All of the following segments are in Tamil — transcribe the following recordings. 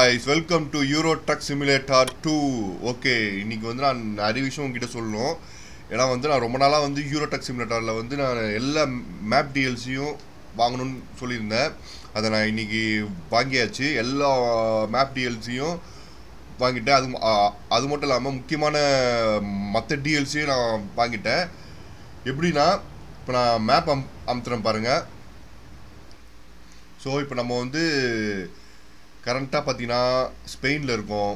Guys welcome to Euro truck simulator two okay இன்னைக்கு வந்து நான் நிறைய விஷயம் உங்ககிட்ட சொல்லணும் ஏன்னா வந்து நான் ரொம்ப நாளாக வந்து யூரோ ட்ரக் சிமுலேட்டரில் வந்து நான் எல்லா மேப் டிஎல்சியும் வாங்கணும்னு சொல்லியிருந்தேன் அதை நான் இன்னைக்கு வாங்கியாச்சு எல்லா மேப் டிஎல்சியும் வாங்கிட்டேன் அது அ- அது மட்டும் இல்லாமல் முக்கியமான மற்ற டிஎல்சியும் நான் வாங்கிட்டேன் எப்படின்னா இப்போ நான் மேப் அம் அமுத்துறேன் பாருங்கள் ஸோ இப்போ நம்ம வந்து கரண்ட்டாக பார்த்தீங்கன்னா ஸ்பெயினில் இருக்கோம்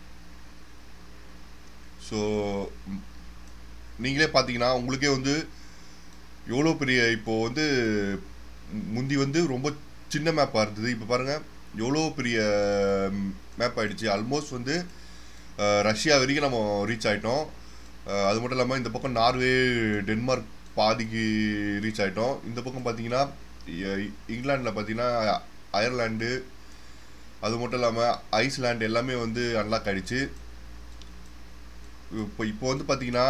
ஸோ நீங்களே பார்த்தீங்கன்னா உங்களுக்கே வந்து எவ்வளோ பெரிய இப்போ வந்து முந்தி வந்து ரொம்ப சின்ன மேப்பாக இருந்தது இப்போ பாருங்கள் எவ்வளோ பெரிய மேப் ஆயிடுச்சு ஆல்மோஸ்ட் வந்து அஹ், ரஷ்யா வரைக்கும் நம்ம ரீச் ஆகிட்டோம் அது மட்டும் இல்லாமல் இந்த பக்கம் நார்வே டென்மார்க் பாதிக்கு ரீச் ஆகிட்டோம் இந்த பக்கம் பார்த்தீங்கன்னா இங்கிலாண்டில் பார்த்தீங்கன்னா அயர்லாண்டு அது மட்டும் இல்லாமல் ஐஸ்லாண்ட் எல்லாமே வந்து அன்லாக் ஆயிடுச்சு இப்போ இப்போ வந்து பார்த்தீங்கன்னா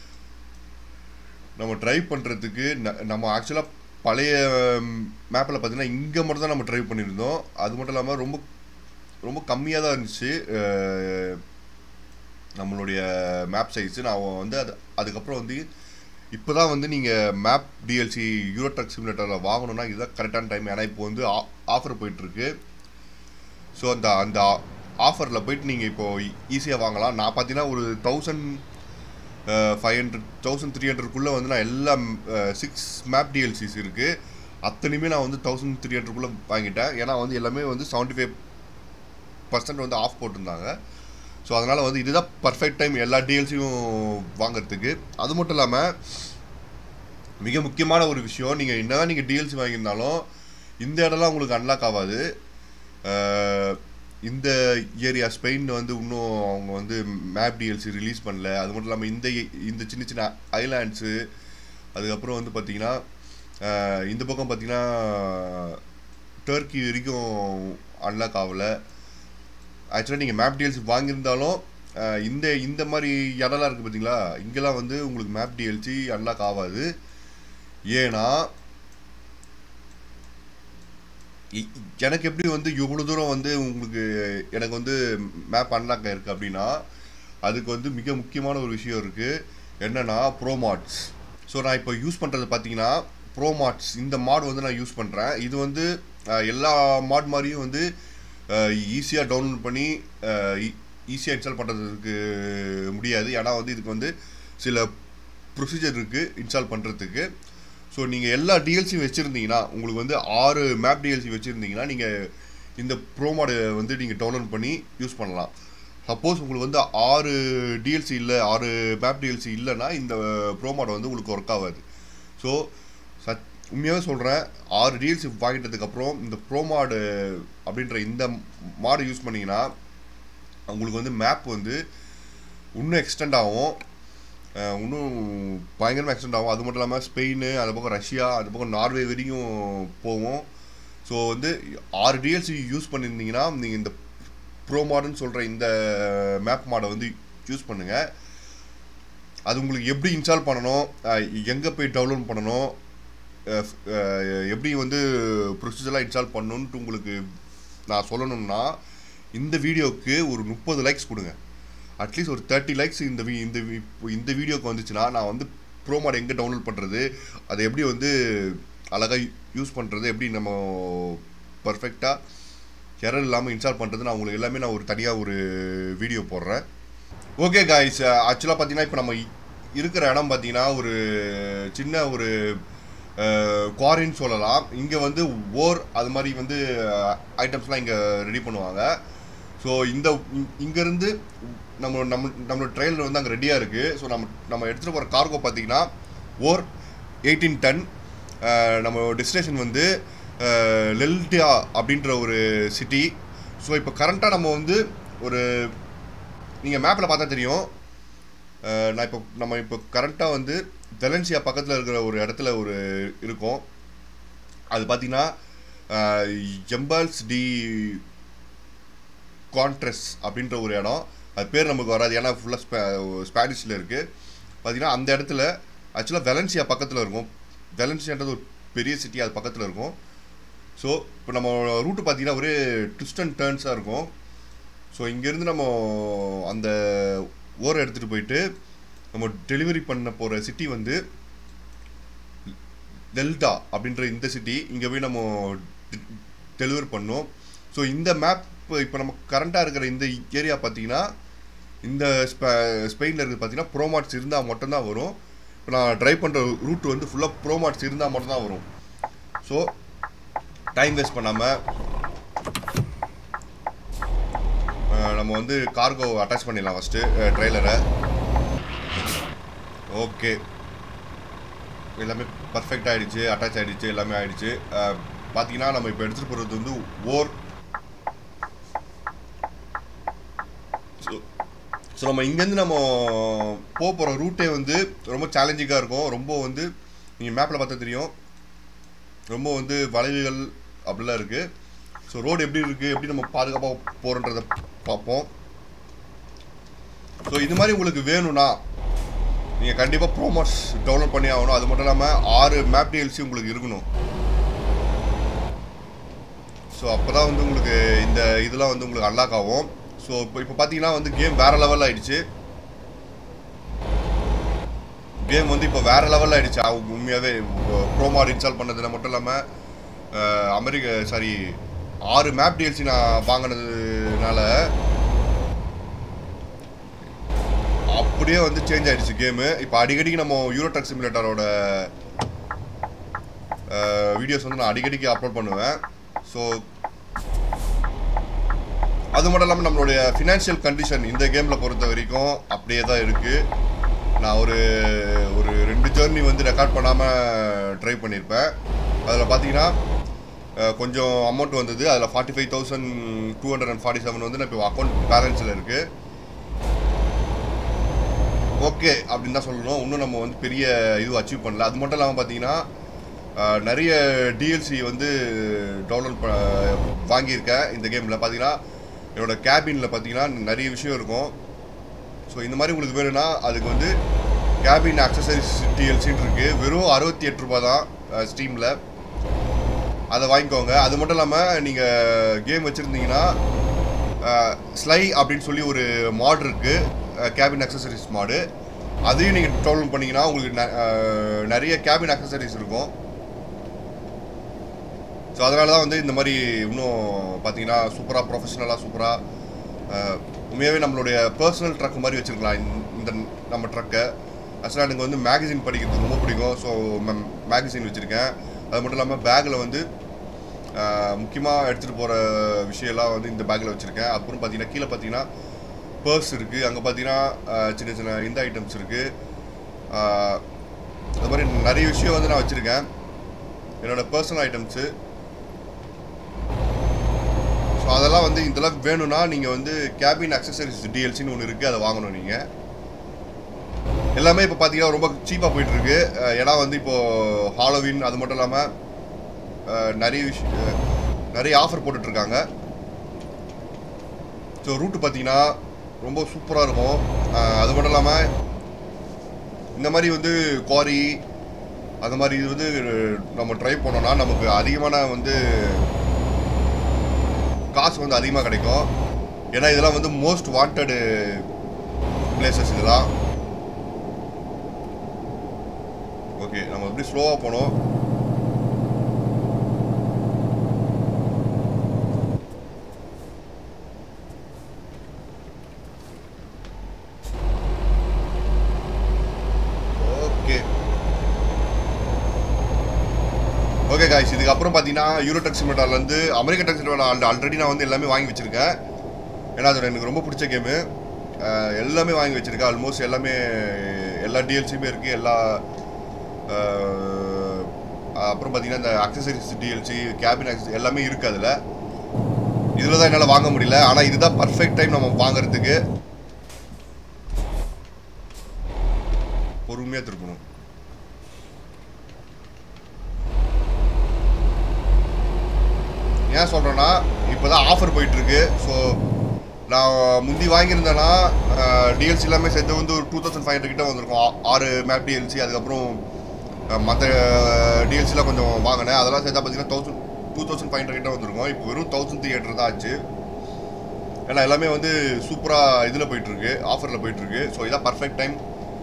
நம்ம ட்ரைவ் பண்ணுறதுக்கு நம்ம ஆக்சுவலாக பழைய மேப்பில் பார்த்தீங்கன்னா இங்கே மட்டும் தான் நம்ம ட்ரைவ் பண்ணியிருந்தோம் அது மட்டும் இல்லாமல் ரொம்ப ரொம்ப கம்மியாக தான் இருந்துச்சு அஹ், நம்மளுடைய மேப் சைஸு நான் வந்து அது அதுக்கப்புறம் வந்து இப்போ தான் வந்து நீங்கள் மேப் டிஎல்சி யூரோ ட்ரக் சிமுலேட்டரில் வாங்கணும்னா இதுதான் கரெக்டான டைம் ஏன்னா இப்போ வந்து ஆஃபர் போயிட்டுருக்கு ஸோ அந்த அந்த ஆஃபரில் போயிட்டு நீங்கள் இப்போது ஈஸியாக வாங்கலாம் நான் பார்த்தீங்கன்னா ஒரு thousand five hundred thousand three ஹண்ட்ரட்குள்ளே வந்து நான் எல்லா சிக்ஸ் மேப் டிஎல்சிஸ் இருக்குது அத்தனையுமே நான் வந்து தௌசண்ட் த்ரீ ஹண்ட்ரட்குள்ளே வாங்கிட்டேன் ஏன்னா வந்து எல்லாமே வந்து செவன்ட்டி ஃபைவ் பர்சன்ட் வந்து ஆஃப் போட்டிருந்தாங்க ஸோ அதனால் வந்து இதுதான் பர்ஃபெக்ட் டைம் எல்லா டிஎல்சியும் வாங்குறதுக்கு அது மட்டும் இல்லாமல் மிக முக்கியமான ஒரு விஷயம் நீங்கள் என்னதான் நீங்கள் டிஎல்சி வாங்கியிருந்தாலும் இந்த இடம்லாம் உங்களுக்கு அன்லாக் ஆகாது அஹ், இந்த ஏரியா ஸ்பெயின் வந்து இன்னும் அவங்க வந்து மேப் டிஎல்சி ரிலீஸ் பண்ணல அது மட்டும் இல்லாமல் இந்த இந்த சின்ன சின்ன ஐலாண்ட்ஸு அதுக்கப்புறம் வந்து பார்த்தீங்கன்னா அஹ், இந்த பக்கம் பார்த்தீங்கன்னா டர்க்கி வரைக்கும் அன்லாக் ஆகலை ஆக்சுவலாக நீங்கள் மேப் டிஎல்சி வாங்கியிருந்தாலும் அஹ், இந்த இந்த மாதிரி இடம்லாம் இருக்குது பார்த்தீங்களா இங்கெல்லாம் வந்து உங்களுக்கு மேப் டிஎல்சி அன்லாக் ஆகாது ஏன்னா இ- எனக்கு எப்படி வந்து இவ்வளோ தூரம் வந்து உங்களுக்கு எனக்கு வந்து மேப் அன்லாக் இருக்குது அப்படின்னா அதுக்கு வந்து மிக முக்கியமான ஒரு விஷயம் இருக்குது என்னன்னா ப்ரோமாட்ஸ் ஸோ நான் இப்போ யூஸ் பண்ணுறது பார்த்தீங்கன்னா ப்ரோமாட்ஸ் இந்த மாட் வந்து நான் யூஸ் பண்ணுறேன் இது வந்து அஹ், எல்லா மாட் மாதிரியும் வந்து ஈஸியாக டவுன்லோட் பண்ணி ஈஸியாக இன்ஸ்டால் பண்ணுறதுக்கு முடியாது ஏன்னா வந்து இதுக்கு வந்து சில ப்ரொசீஜர் இருக்குது இன்ஸ்டால் பண்ணுறதுக்கு ஸோ நீங்கள் எல்லா டிஎல்சியும் வச்சுருந்தீங்கன்னா உங்களுக்கு வந்து ஆறு மேப் டிஎல்சி வச்சுருந்தீங்கன்னா நீங்கள் இந்த ப்ரோமாடை வந்து நீங்கள் டவுன்லோட் பண்ணி யூஸ் பண்ணலாம் சப்போஸ் உங்களுக்கு வந்து ஆறு டிஎல்சி இல்லை ஆறு மேப் டிஎல்சி இல்லைன்னா இந்த ப்ரோமாடை வந்து உங்களுக்கு ஒர்க் ஆகாது ஸோ சத் உண்மையாகவே சொல்கிறேன் ஆறு டிஎல்சி வாங்கிட்டதுக்கப்புறம் இந்த ப்ரோமாடு அப்படின்ற இந்த மாடு யூஸ் பண்ணிங்கன்னா உங்களுக்கு வந்து மேப் வந்து இன்னும் எக்ஸ்டெண்ட் ஆகும் அஹ் இன்னும் பயங்கரமாக எக்ஸ்டெண்ட் ஆகும் அது மட்டும் இல்லாமல் ஸ்பெயின் அது பக்கம் ரஷ்யா அது பக்கம் நார்வே வரைக்கும் போவோம் ஸோ வந்து ஆறு டிஎல்சி யூஸ் பண்ணியிருந்தீங்கன்னா நீங்கள் இந்த ப்ரோ மாடுன்னு சொல்கிற இந்த மேப் மாடை வந்து யூஸ் பண்ணுங்கள் அது உங்களுக்கு எப்படி இன்ஸ்டால் பண்ணணும் எங்கே போய் டவுன்லோட் பண்ணணும் அஹ் அஹ் எப்படி வந்து ப்ரொசீஜர்லாம் இன்ஸ்டால் பண்ணணுன்ட்டு உங்களுக்கு நான் சொல்லணும்னா இந்த வீடியோவுக்கு ஒரு முப்பது லைக்ஸ் கொடுங்க அட்லீஸ்ட் ஒரு தேர்ட்டி லைக்ஸ் இந்த வி இந்த வி- இப்போ இந்த வீடியோக்கு வந்துச்சுன்னா நான் வந்து ப்ரோ மாட் எங்கே டவுன்லோட் பண்ணுறது அதை எப்படி வந்து அழகாக யூஸ் பண்ணுறது எப்படி நம்ம பர்ஃபெக்டாக எரர் இல்லாமல் இன்ஸ்டால் பண்ணுறது நான் உங்களுக்கு எல்லாமே நான் ஒரு தனியாக ஒரு வீடியோ போடுறேன் ஓகே காய்ஸ் ஆக்சுவலாக பார்த்தீங்கன்னா இப்போ நம்ம இ- இருக்கிற இடம் பார்த்தீங்கன்னா ஒரு சின்ன ஒரு குவாரின்னு சொல்லலாம் இங்கே வந்து ஓர் அது மாதிரி வந்து ஐட்டம்ஸ்லாம் இங்கே ரெடி பண்ணுவாங்க ஸோ இந்த இ- இங்கேருந்து நம்ம நம்ம நம்மளோட ட்ரெயிலர் வந்து அங்கே ரெடியாக இருக்குது ஸோ நம்ம நம்ம எடுத்துகிட்டு போகிற கார்கோ பார்த்தீங்கன்னா ஓர் எயிட்டீன் டன் நம்ம டெஸ்டினேஷன் வந்து லெல்டியா அப்படின்ற ஒரு சிட்டி ஸோ இப்போ கரண்ட்டாக நம்ம வந்து ஒரு நீங்கள் மேப்பில் பார்த்தா தெரியும் அஹ் நான் இப்போ நம்ம இப்போ கரண்ட்டாக வந்து வெலன்சியா பக்கத்தில் இருக்கிற ஒரு இடத்துல ஒரு இருக்கோம் அது பார்த்தீங்கன்னா எம்பால்ஸ் டி கான்ட்ரஸ் அப்படின்ற ஒரு இடம் அது பேர் நமக்கு வராது ஏன்னா ஃபுல்லாக ஸ்பே ஸ்பானிஷில் இருக்குது பார்த்தீங்கன்னா அந்த இடத்துல ஆக்சுவலாக வெலன்சியா பக்கத்தில் இருக்கும் வெலன்சியான்றது ஒரு பெரிய சிட்டி அது பக்கத்தில் இருக்கும் ஸோ இப்போ நம்ம ரூட்டு பார்த்தீங்கன்னா ஒரே ட்விஸ்ட் அண்ட் டேர்ன்ஸாக இருக்கும் ஸோ இங்கேருந்து நம்ம அந்த ஓரை எடுத்துகிட்டு போயிட்டு நம்ம டெலிவரி பண்ண போகிற சிட்டி வந்து டெல்டா அப்படின்ற இந்த சிட்டி இங்கே போய் நம்ம டெலிவர் பண்ணோம் ஸோ இந்த மேப் இப்போ நம்ம கரண்ட்டாக இருக்கிற இந்த ஏரியா பார்த்தீங்கன்னா இந்த ஸ்பெ ஸ்பெயினில் இருக்குது பார்த்தீங்கன்னா ப்ரோமாட்ஸ் இருந்தால் மட்டும்தான் வரும் இப்போ நான் ட்ரைவ் பண்ணுற ரூட் வந்து ஃபுல்லாக ப்ரோமாட்ஸ் இருந்தால் மட்டும்தான் வரும் ஸோ டைம் வேஸ்ட் பண்ணாமல் நம்ம வந்து கார்கோ அட்டாச் பண்ணிடலாம் ஃபஸ்ட்டு ட்ரெய்லரை ஓகே எல்லாமே பர்ஃபெக்ட் ஆகிடுச்சு அட்டாச் ஆகிடுச்சு எல்லாமே ஆகிடுச்சு பார்த்தீங்கன்னா நம்ம இப்போ எடுத்துகிட்டு போகிறது வந்து ஓர் ஸோ நம்ம இங்கேருந்து நம்ம போக போகிற ரூட்டே வந்து ரொம்ப சேலஞ்சிங்காக இருக்கும் ரொம்ப வந்து நீங்கள் மேப்பில் பார்த்தா தெரியும் ரொம்ப வந்து வளைவுகள் அப்படிலாம் இருக்குது ஸோ ரோடு எப்படி இருக்குது எப்படி நம்ம பாதுகாப்பாக போகிறோன்றதை பார்ப்போம் ஸோ இது மாதிரி உங்களுக்கு வேணும்னா நீங்கள் கண்டிப்பாக ப்ரோமோட்ஸ் டவுன்லோட் பண்ணி ஆகணும் அது மட்டும் இல்லாமல் ஆறு மேப் டிஎல்சி உங்களுக்கு இருக்கணும் ஸோ அப்போ தான் வந்து உங்களுக்கு இந்த இதெல்லாம் வந்து உங்களுக்கு அன்லாக் ஆகும் ஸோ இப்போ இப்போ பார்த்தீங்கன்னா வந்து கேம் வேறு லெவலில் ஆயிடுச்சு கேம் வந்து இப்போ வேறு லெவலில் ஆயிடுச்சு அவங்க உண்மையாகவே ப்ரோமாட் இன்ஸ்டால் பண்ணதில் மட்டும் இல்லாமல் அமெரிக்க சாரி ஆறு மேப் டிஎல்சி நான் வாங்கினதுனால அப்படியே வந்து சேஞ்ச் ஆயிடுச்சு கேமு இப்போ அடிக்கடிக்கு நம்ம யூரோ ட்ரக் சிமுலேட்டரோட வீடியோஸ் வந்து நான் அடிக்கடிக்கு அப்லோட் பண்ணுவேன் ஸோ அது மட்டும் இல்லாமல் நம்மளுடைய ஃபினான்ஷியல் கண்டிஷன் இந்த கேமில் பொறுத்த வரைக்கும் அப்படியே தான் இருக்குது நான் ஒரு ஒரு ரெண்டு ஜேர்னி வந்து ரெக்கார்ட் பண்ணாமல் ட்ரை பண்ணியிருப்பேன் அதில் பார்த்தீங்கன்னா கொஞ்சம் அமௌண்ட் வந்தது அதில் forty five thousand two hundred and forty seven வந்து இப்போ அக்கௌண்ட் பேலன்ஸில் இருக்குது ஓகே அப்படின்னு தான் சொல்லணும் இன்னும் நம்ம வந்து பெரிய இது அச்சீவ் பண்ணல அது மட்டும் இல்லாமல் பார்த்தீங்கன்னா நிறைய டிஎல்சி வந்து டவுன்லோட் வாங்கியிருக்கேன் இந்த கேமில் பார்த்தீங்கன்னா என்னோட கேபினில் பார்த்தீங்கன்னா நிறைய விஷயம் இருக்கும் ஸோ இந்த மாதிரி உங்களுக்கு வேணும்னா அதுக்கு வந்து கேபின் அக்சசரிஸ் டிஎல்சின்னு இருக்குது வெறும் அறுபத்தி எட்டு ரூபா தான் ஸ்டீமில் அதை வாங்கிக்கோங்க அது மட்டும் இல்லாமல் நீங்கள் கேம் வச்சுருந்தீங்கன்னா ஸ்லை அப்படின்னு சொல்லி ஒரு மாட் இருக்குது கேபின் அக்சசரிஸ் மாடு அதையும் நீங்கள் டவுன்லோட் பண்ணிங்கன்னா உங்களுக்கு நிறைய கேபின் அக்சசரிஸ் இருக்கும் ஸோ அதனால தான் வந்து இந்த மாதிரி இன்னும் பார்த்தீங்கன்னா சூப்பராக ப்ரொஃபஷனலாக சூப்பராக உண்மையாகவே நம்மளுடைய பர்சனல் ட்ரக் மாதிரி வச்சுருக்கலாம் இந்த நம்ம ட்ரக்கை ஆக்சுவலாக எனக்கு வந்து மேகசின் படிக்கிறது ரொம்ப பிடிக்கும் ஸோ மேகசின் வச்சுருக்கேன் அது மட்டும் இல்லாமல் பேக்கில் வந்து முக்கியமாக எடுத்துகிட்டு போகிற விஷயம்லாம் வந்து இந்த பேக்கில் வச்சுருக்கேன் அப்புறம் பார்த்தீங்கன்னா கீழே பார்த்தீங்கன்னா பர்ஸ் இருக்குது அங்கே பார்த்தீங்கன்னா சின்ன சின்ன இந்த ஐட்டம்ஸ் இருக்குது அது மாதிரி நிறைய விஷயம் வந்து நான் வச்சுருக்கேன் என்னோடய பர்சனல் ஐட்டம்ஸு ஸோ அதெல்லாம் வந்து இதெல்லாம் வேணும்னா நீங்கள் வந்து கேபின் அக்சசரிஸ் டிஎல்சின்னு ஒன்று இருக்குது அதை வாங்கணும் நீங்கள் எல்லாமே இப்போ பார்த்தீங்கன்னா ரொம்ப சீப்பாக போயிட்டுருக்கு ஏன்னா வந்து இப்போது ஹாலோவின் அது மட்டும் இல்லாமல் நிறைய விஷயம் நிறைய ஆஃபர் போட்டுட்ருக்காங்க ஸோ ரூட்டு பார்த்தீங்கன்னா ரொம்ப சூப்பராக இருக்கும் அது மட்டும் இல்லாமல் இந்த மாதிரி வந்து குவாரி அந்த மாதிரி இது வந்து நம்ம ட்ரை பண்ணோம்னா நமக்கு அதிகமான வந்து காசு வந்து அதிகமாக கிடைக்கும் ஏன்னா இதெல்லாம் வந்து மோஸ்ட் வாண்டடு பிளேசஸ் இதெல்லாம் ஓகே நம்ம எப்படி ஸ்லோவாக போனோம் ஓகே ஓகே காய்ஸ் இதுக்கப்புறம் பார்த்தீங்கன்னா யூரோ டெக் சிமெண்டாலேருந்து அமெரிக்க டெக் சிமெண்ட் ஆல்ரெடி நான் வந்து எல்லாமே வாங்கி வச்சுருக்கேன் ஏன்னா அது எனக்கு ரொம்ப பிடிச்ச கேமு எல்லாமே வாங்கி வச்சுருக்கேன் ஆல்மோஸ்ட் எல்லாமே எல்லா டிஎல்சியுமே இருக்குது எல்லா அப்புறம் பார்த்தீங்கன்னா இந்த அக்சசரிஸ் டிஎல்சி கேபின் அக்சஸ் எல்லாமே இருக்குது அதில் இதில் தான் என்னால் வாங்க முடியல ஆனால் இதுதான் பர்ஃபெக்ட் டைம் நம்ம வாங்குறதுக்கு பொறுமையாக திருப்பணும் ஏன் சொல்கிறேன்னா இப்போ தான் ஆஃபர் போயிட்டுருக்கு ஸோ நான் முந்தி வாங்கியிருந்தேன்னா டிஎல்சி எல்லாமே சேர்த்து வந்து ஒரு டூ தௌசண்ட் ஃபைவ் ஹண்ட்ரட் கிட்ட வந்திருக்கும் ஆ- ஆறு மேப் டிஎல்சி அதுக்கப்புறம் மற்ற டிஎல்சிலாம் கொஞ்சம் வாங்கினேன் அதெல்லாம் சேர்த்தா பார்த்தீங்கன்னா thousand two thousand five hundred கிட்ட வந்திருக்கும் இப்போ வெறும் தௌசண்ட் த்ரீ ஹண்ட்ரட் தான் ஆச்சு ஏன்னா எல்லாமே வந்து சூப்பராக இதில் போயிட்டுருக்கு ஆஃபரில் போயிட்டுருக்கு ஸோ இதான் பர்ஃபெக்ட் டைம்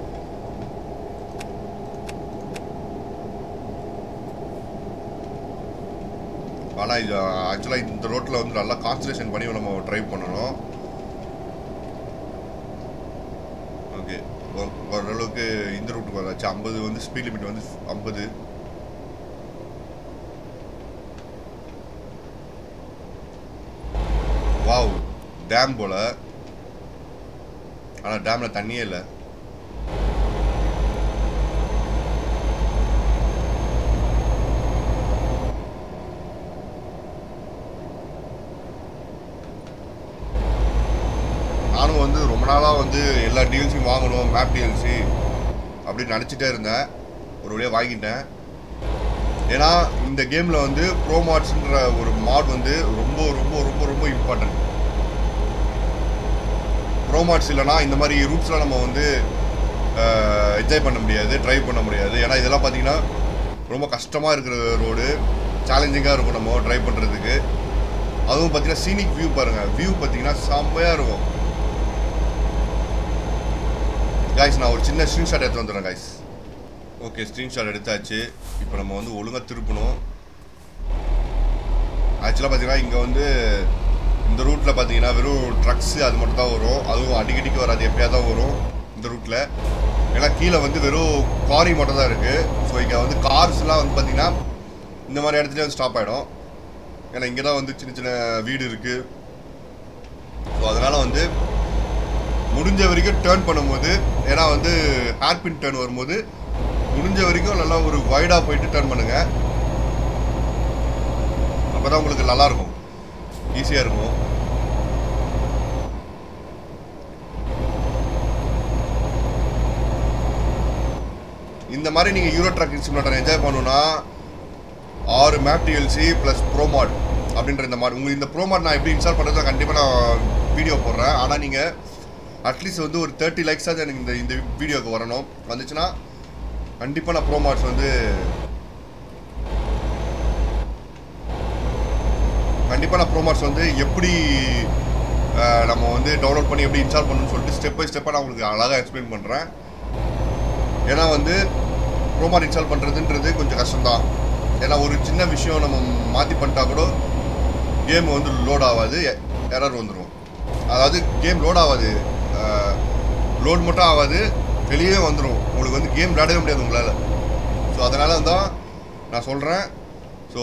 ஆனால் இது ஆக்சுவலாக இந்த ரோட்டில் வந்து நல்லா கான்சன்ட்ரேஷன் பண்ணி நம்ம ட்ரைவ் பண்ணணும் ஓகே ஓரளவுக்கு இந்த ரூட்டுக்கு வந்தாச்சு ஐம்பது வந்து ஸ்பீட் லிமிட் வந்து ஐம்பது வாவ் டேம் போல ஆனால் டேமில் தண்ணியே இல்லை நானும் வந்து ரொம்ப நாளாக வந்து எல்லா டிஎல்சியும் வாங்கணும் மேப் டிஎல்சி அப்படின்னு நினச்சிட்டே இருந்தேன் ஒரு வழியாக வாங்கிட்டேன் ஏன்னா இந்த கேமில் வந்து ப்ரோ மாட்ஸ்ன்ற ஒரு மாட் வந்து ரொம்ப ரொம்ப ரொம்ப ரொம்ப இம்பார்ட்டன்ட் ப்ரோ மாட்ஸ் இல்லைனா இந்த மாதிரி ரூட்ஸ்லாம் நம்ம வந்து என்ஜாய் பண்ண முடியாது ட்ரைவ் பண்ண முடியாது ஏன்னா இதெல்லாம் பார்த்தீங்கன்னா ரொம்ப கஷ்டமாக இருக்கிற ரோடு சேலஞ்சிங்காக இருக்கும் நம்ம ட்ரைவ் பண்ணுறதுக்கு அதுவும் பார்த்தீங்கன்னா சீனிக் வியூ பாருங்கள் வியூ பார்த்தீங்கன்னா செம்மையாக இருக்கும் காய்ஸ் நான் ஒரு சின்ன ஸ்க்ரீன்ஷாட் எடுத்து வந்துடுறேன் காய்ஸ் ஓகே ஸ்க்ரீன்ஷாட் எடுத்தாச்சு இப்போ நம்ம வந்து ஒழுங்காக திருப்பணும் ஆக்சுவலாக பார்த்தீங்கன்னா இங்கே வந்து இந்த ரூட்டில் பார்த்தீங்கன்னா வெறும் ட்ரக்ஸு அது மட்டும் தான் வரும் அதுவும் அடிக்கடிக்கு வராது எப்படியா தான் வரும் இந்த ரூட்டில் ஏன்னா கீழே வந்து வெறும் காரி மட்டும் தான் இருக்குது ஸோ இங்கே வந்து கார்ஸ்லாம் வந்து பார்த்தீங்கன்னா இந்த மாதிரி இடத்துல வந்து ஸ்டாப் ஆகிடும் ஏன்னா இங்கே தான் வந்து சின்ன சின்ன வீடு இருக்குது ஸோ அதனால் வந்து முடிஞ்ச வரைக்கும் டேர்ன் பண்ணும்போது ஏன்னா வந்து ஹேர்பின் டேர்ன் வரும்போது முடிஞ்ச வரைக்கும் நல்லா ஒரு வைடாக போயிட்டு டேர்ன் பண்ணுங்க அப்போ தான் உங்களுக்கு நல்லா இருக்கும் ஈஸியாக இருக்கும் இந்த மாதிரி நீங்கள் யூரோ ட்ரக்கிங் சிமுலேட்டர் என்ஜாய் பண்ணணும்னா ஆறு மேப் டிஎல்சி ப்ளஸ் ப்ரோமாட் அப்படின்ற இந்த மாட் உங்களுக்கு இந்த ப்ரோமாட் நான் எப்படி இன்ஸ்டால் பண்ணுறது கண்டிப்பாக நான் வீடியோ போடுறேன் ஆனால் நீங்கள் அட்லீஸ்ட் வந்து ஒரு தேர்ட்டி லைக்ஸாவது எனக்கு இந்த இந்த வீடியோக்கு வரணும் வந்துச்சுன்னா கண்டிப்பாக நான் ப்ரோமாட்ஸ் வந்து கண்டிப்பாக நான் ப்ரோமாட்ஸ் வந்து எப்படி அஹ், நம்ம வந்து டவுன்லோட் பண்ணி எப்படி இன்ஸ்டால் பண்ணணும்னு சொல்லிட்டு ஸ்டெப் பை ஸ்டெப்பாக நான் உங்களுக்கு அழகாக எக்ஸ்பிளைன் பண்ணுறேன் ஏன்னா வந்து ப்ரோமாட் இன்ஸ்டால் பண்ணுறதுன்றது கொஞ்சம் கஷ்டம்தான் ஏன்னா ஒரு சின்ன விஷயம் நம்ம மாற்றி பண்ணிட்டா கூட கேம் வந்து லோட் ஆகாது எரர் வந்துடும் அதாவது கேம் லோட் ஆகாது லோட் மட்டும் ஆகாது வெளியே வந்துடும் உங்களுக்கு வந்து கேம் விளையாடவே முடியாது உங்களால் ஸோ அதனால தான் நான் சொல்கிறேன் ஸோ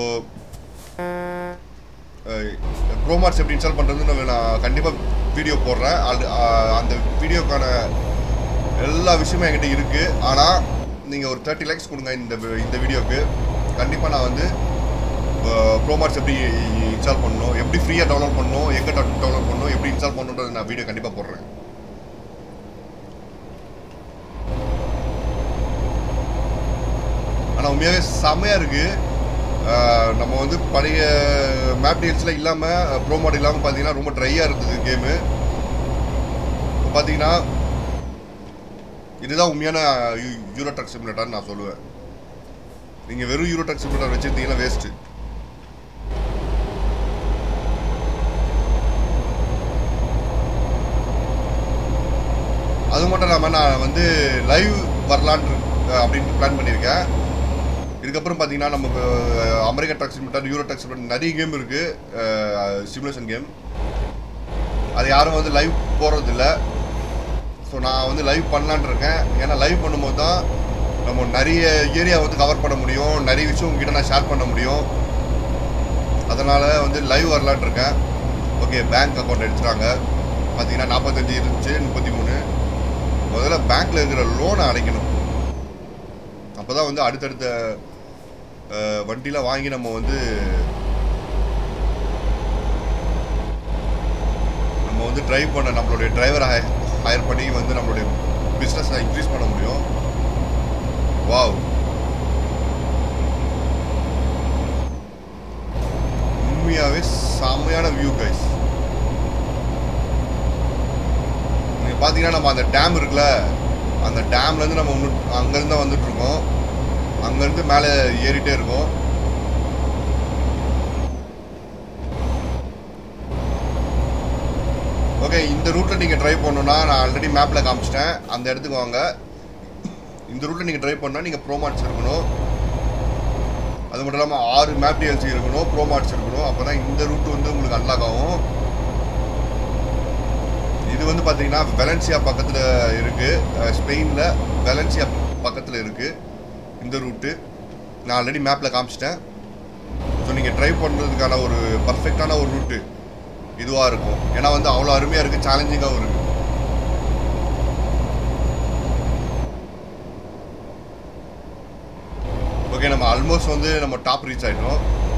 ப்ரோமார்ட்ஸ் எப்படி இன்ஸ்டால் பண்ணுறதுன்னு நான் கண்டிப்பாக வீடியோ போடுறேன் அது அஹ், அந்த வீடியோக்கான எல்லா விஷயமும் என்கிட்ட இருக்குது ஆனால் நீங்கள் ஒரு தேர்ட்டி லேக்ஸ் கொடுங்க இந்த வி- இந்த வீடியோக்கு கண்டிப்பாக நான் வந்து ப்ரோமார்ட்ஸ் எப்படி இன்ஸ்டால் பண்ணணும் எப்படி ஃப்ரீயாக டவுன்லோட் பண்ணணும் எங்கே டவுன்லோட் பண்ணணும் எப்படி இன்ஸ்டால் பண்ணணுன்றது நான் வீடியோ கண்டிப்பாக போடுறேன் ஆனால் உண்மையாகவே செம்மையாக இருக்குது நம்ம வந்து பழைய மேப் டீல்ஸில் இல்லாமல் ப்ரோ மாட் இல்லாமல் பார்த்தீங்கன்னா ரொம்ப ட்ரையாக இருந்தது கேமு பார்த்தீங்கன்னா இதுதான் உண்மையான யூ- யூரோ ட்ரக் சிமுலேட்டர்னு நான் சொல்லுவேன் நீங்கள் வெறும் யூரோ ட்ரக் சிமுலேட்டர் வச்சுருந்தீங்கன்னா வேஸ்ட்டு அது மட்டும் இல்லாமல் நான் வந்து லைவ் வரலான்னு அப்படின்னு பிளான் பண்ணியிருக்கேன் இதுக்கப்புறம் பார்த்தீங்கன்னா நமக்கு அஹ், America truck simulator Euro truck simulator நிறைய கேம் இருக்குது சிமுலேஷன் கேம் அது யாரும் வந்து லைவ் போடுறதில்ல ஸோ நான் வந்து லைவ் பண்ணலான்னு இருக்கேன் ஏன்னா லைவ் பண்ணும்போது தான் நம்ம நிறைய ஏரியா வந்து கவர் பண்ண முடியும் நிறைய விஷயம் உங்ககிட்ட நான் ஷேர் பண்ண முடியும் அதனால் வந்து லைவ் வரலான்னு இருக்கேன் ஓகே பேங்க் அக்கௌண்ட் எடுத்துட்டாங்க பார்த்தீங்கன்னா நாற்பத்தஞ்சு இருந்துச்சு முப்பத்தி மூணு முதல்ல பேங்க்கில் இருக்கிற லோனை அடைக்கணும் அப்போ தான் வந்து அடுத்தடுத்த அஹ், வண்டிலாம் வாங்கி நம்ம வந்து நம்ம வந்து டிரைவ் பண்ண நம்மளுடைய டிரைவரை ஹையர் பண்ணி வந்து நம்மளுடைய பிஸ்னஸை இன்க்ரீஸ் பண்ண முடியும் வாவ் உண்மையாகவே செம்மையான வியூ கைஸ் நீங்கள் பார்த்தீங்கன்னா நம்ம அந்த டேம் இருக்குல்ல அந்த டேம்லேருந்து நம்ம இன்னும் அங்கேருந்து தான் வந்துட்டு இருக்கோம் அங்கேருந்து மேலே ஏறிட்டே இருக்கோம் ஓகே இந்த ரூட்டில் நீங்கள் ட்ரைவ் பண்ணணும்னா நான் ஆல்ரெடி மேப்பில் காமிச்சிட்டேன் அந்த இடத்துக்கு வாங்க இந்த ரூட்டில் நீங்கள் ட்ரைவ் பண்ணால் நீங்கள் ப்ரோமாட்ஸ் இருக்கணும் அது மட்டும் இல்லாமல் ஆறு மேப் டிஎல்சி இருக்கணும் ப்ரோமாட்ஸ் இருக்கணும் அப்போ தான் இந்த ரூட் வந்து உங்களுக்கு அன்லாக் ஆகும் இது வந்து பார்த்தீங்கன்னா வெலன்சியா பக்கத்தில் இருக்குது ஸ்பெயினில் வெலன்சியா பக்கத்தில் இருக்குது இந்த ரூட்டு நான் ஆல்ரெடி மேப்பில் காமிச்சிட்டேன் ஸோ நீங்கள் ட்ரைவ் பண்ணுறதுக்கான ஒரு பர்ஃபெக்டான ஒரு ரூட்டு இதுவாக இருக்கும் ஏன்னா வந்து அவ்வளோ அருமையாக இருக்குது சேலஞ்சிங்காகவும் இருக்குது ஓகே நம்ம ஆல்மோஸ்ட் வந்து நம்ம டாப் ரீச் ஆகிட்டோம்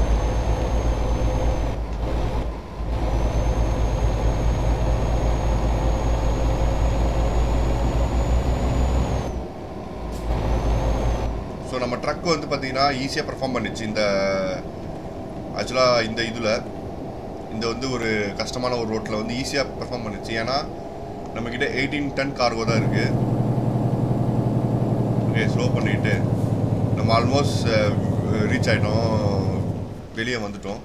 ஸோ நம்ம ட்ரக் வந்து பார்த்தீங்கன்னா ஈஸியாக பெர்ஃபார்ம் பண்ணிச்சு இந்த ஆக்சுவலாக இந்த இதில் இந்த வந்து ஒரு கஷ்டமான ஒரு ரோட்டில் வந்து ஈஸியாக பெர்ஃபார்ம் பண்ணுச்சு ஏன்னா நம்மக்கிட்ட எயிட்டீன் டன் கார்கோ தான் இருக்குது ஓகே ஸ்லோ பண்ணிட்டு நம்ம ஆல்மோஸ்ட் ரீச் ஆகிட்டோம் வெளியே வந்துட்டோம்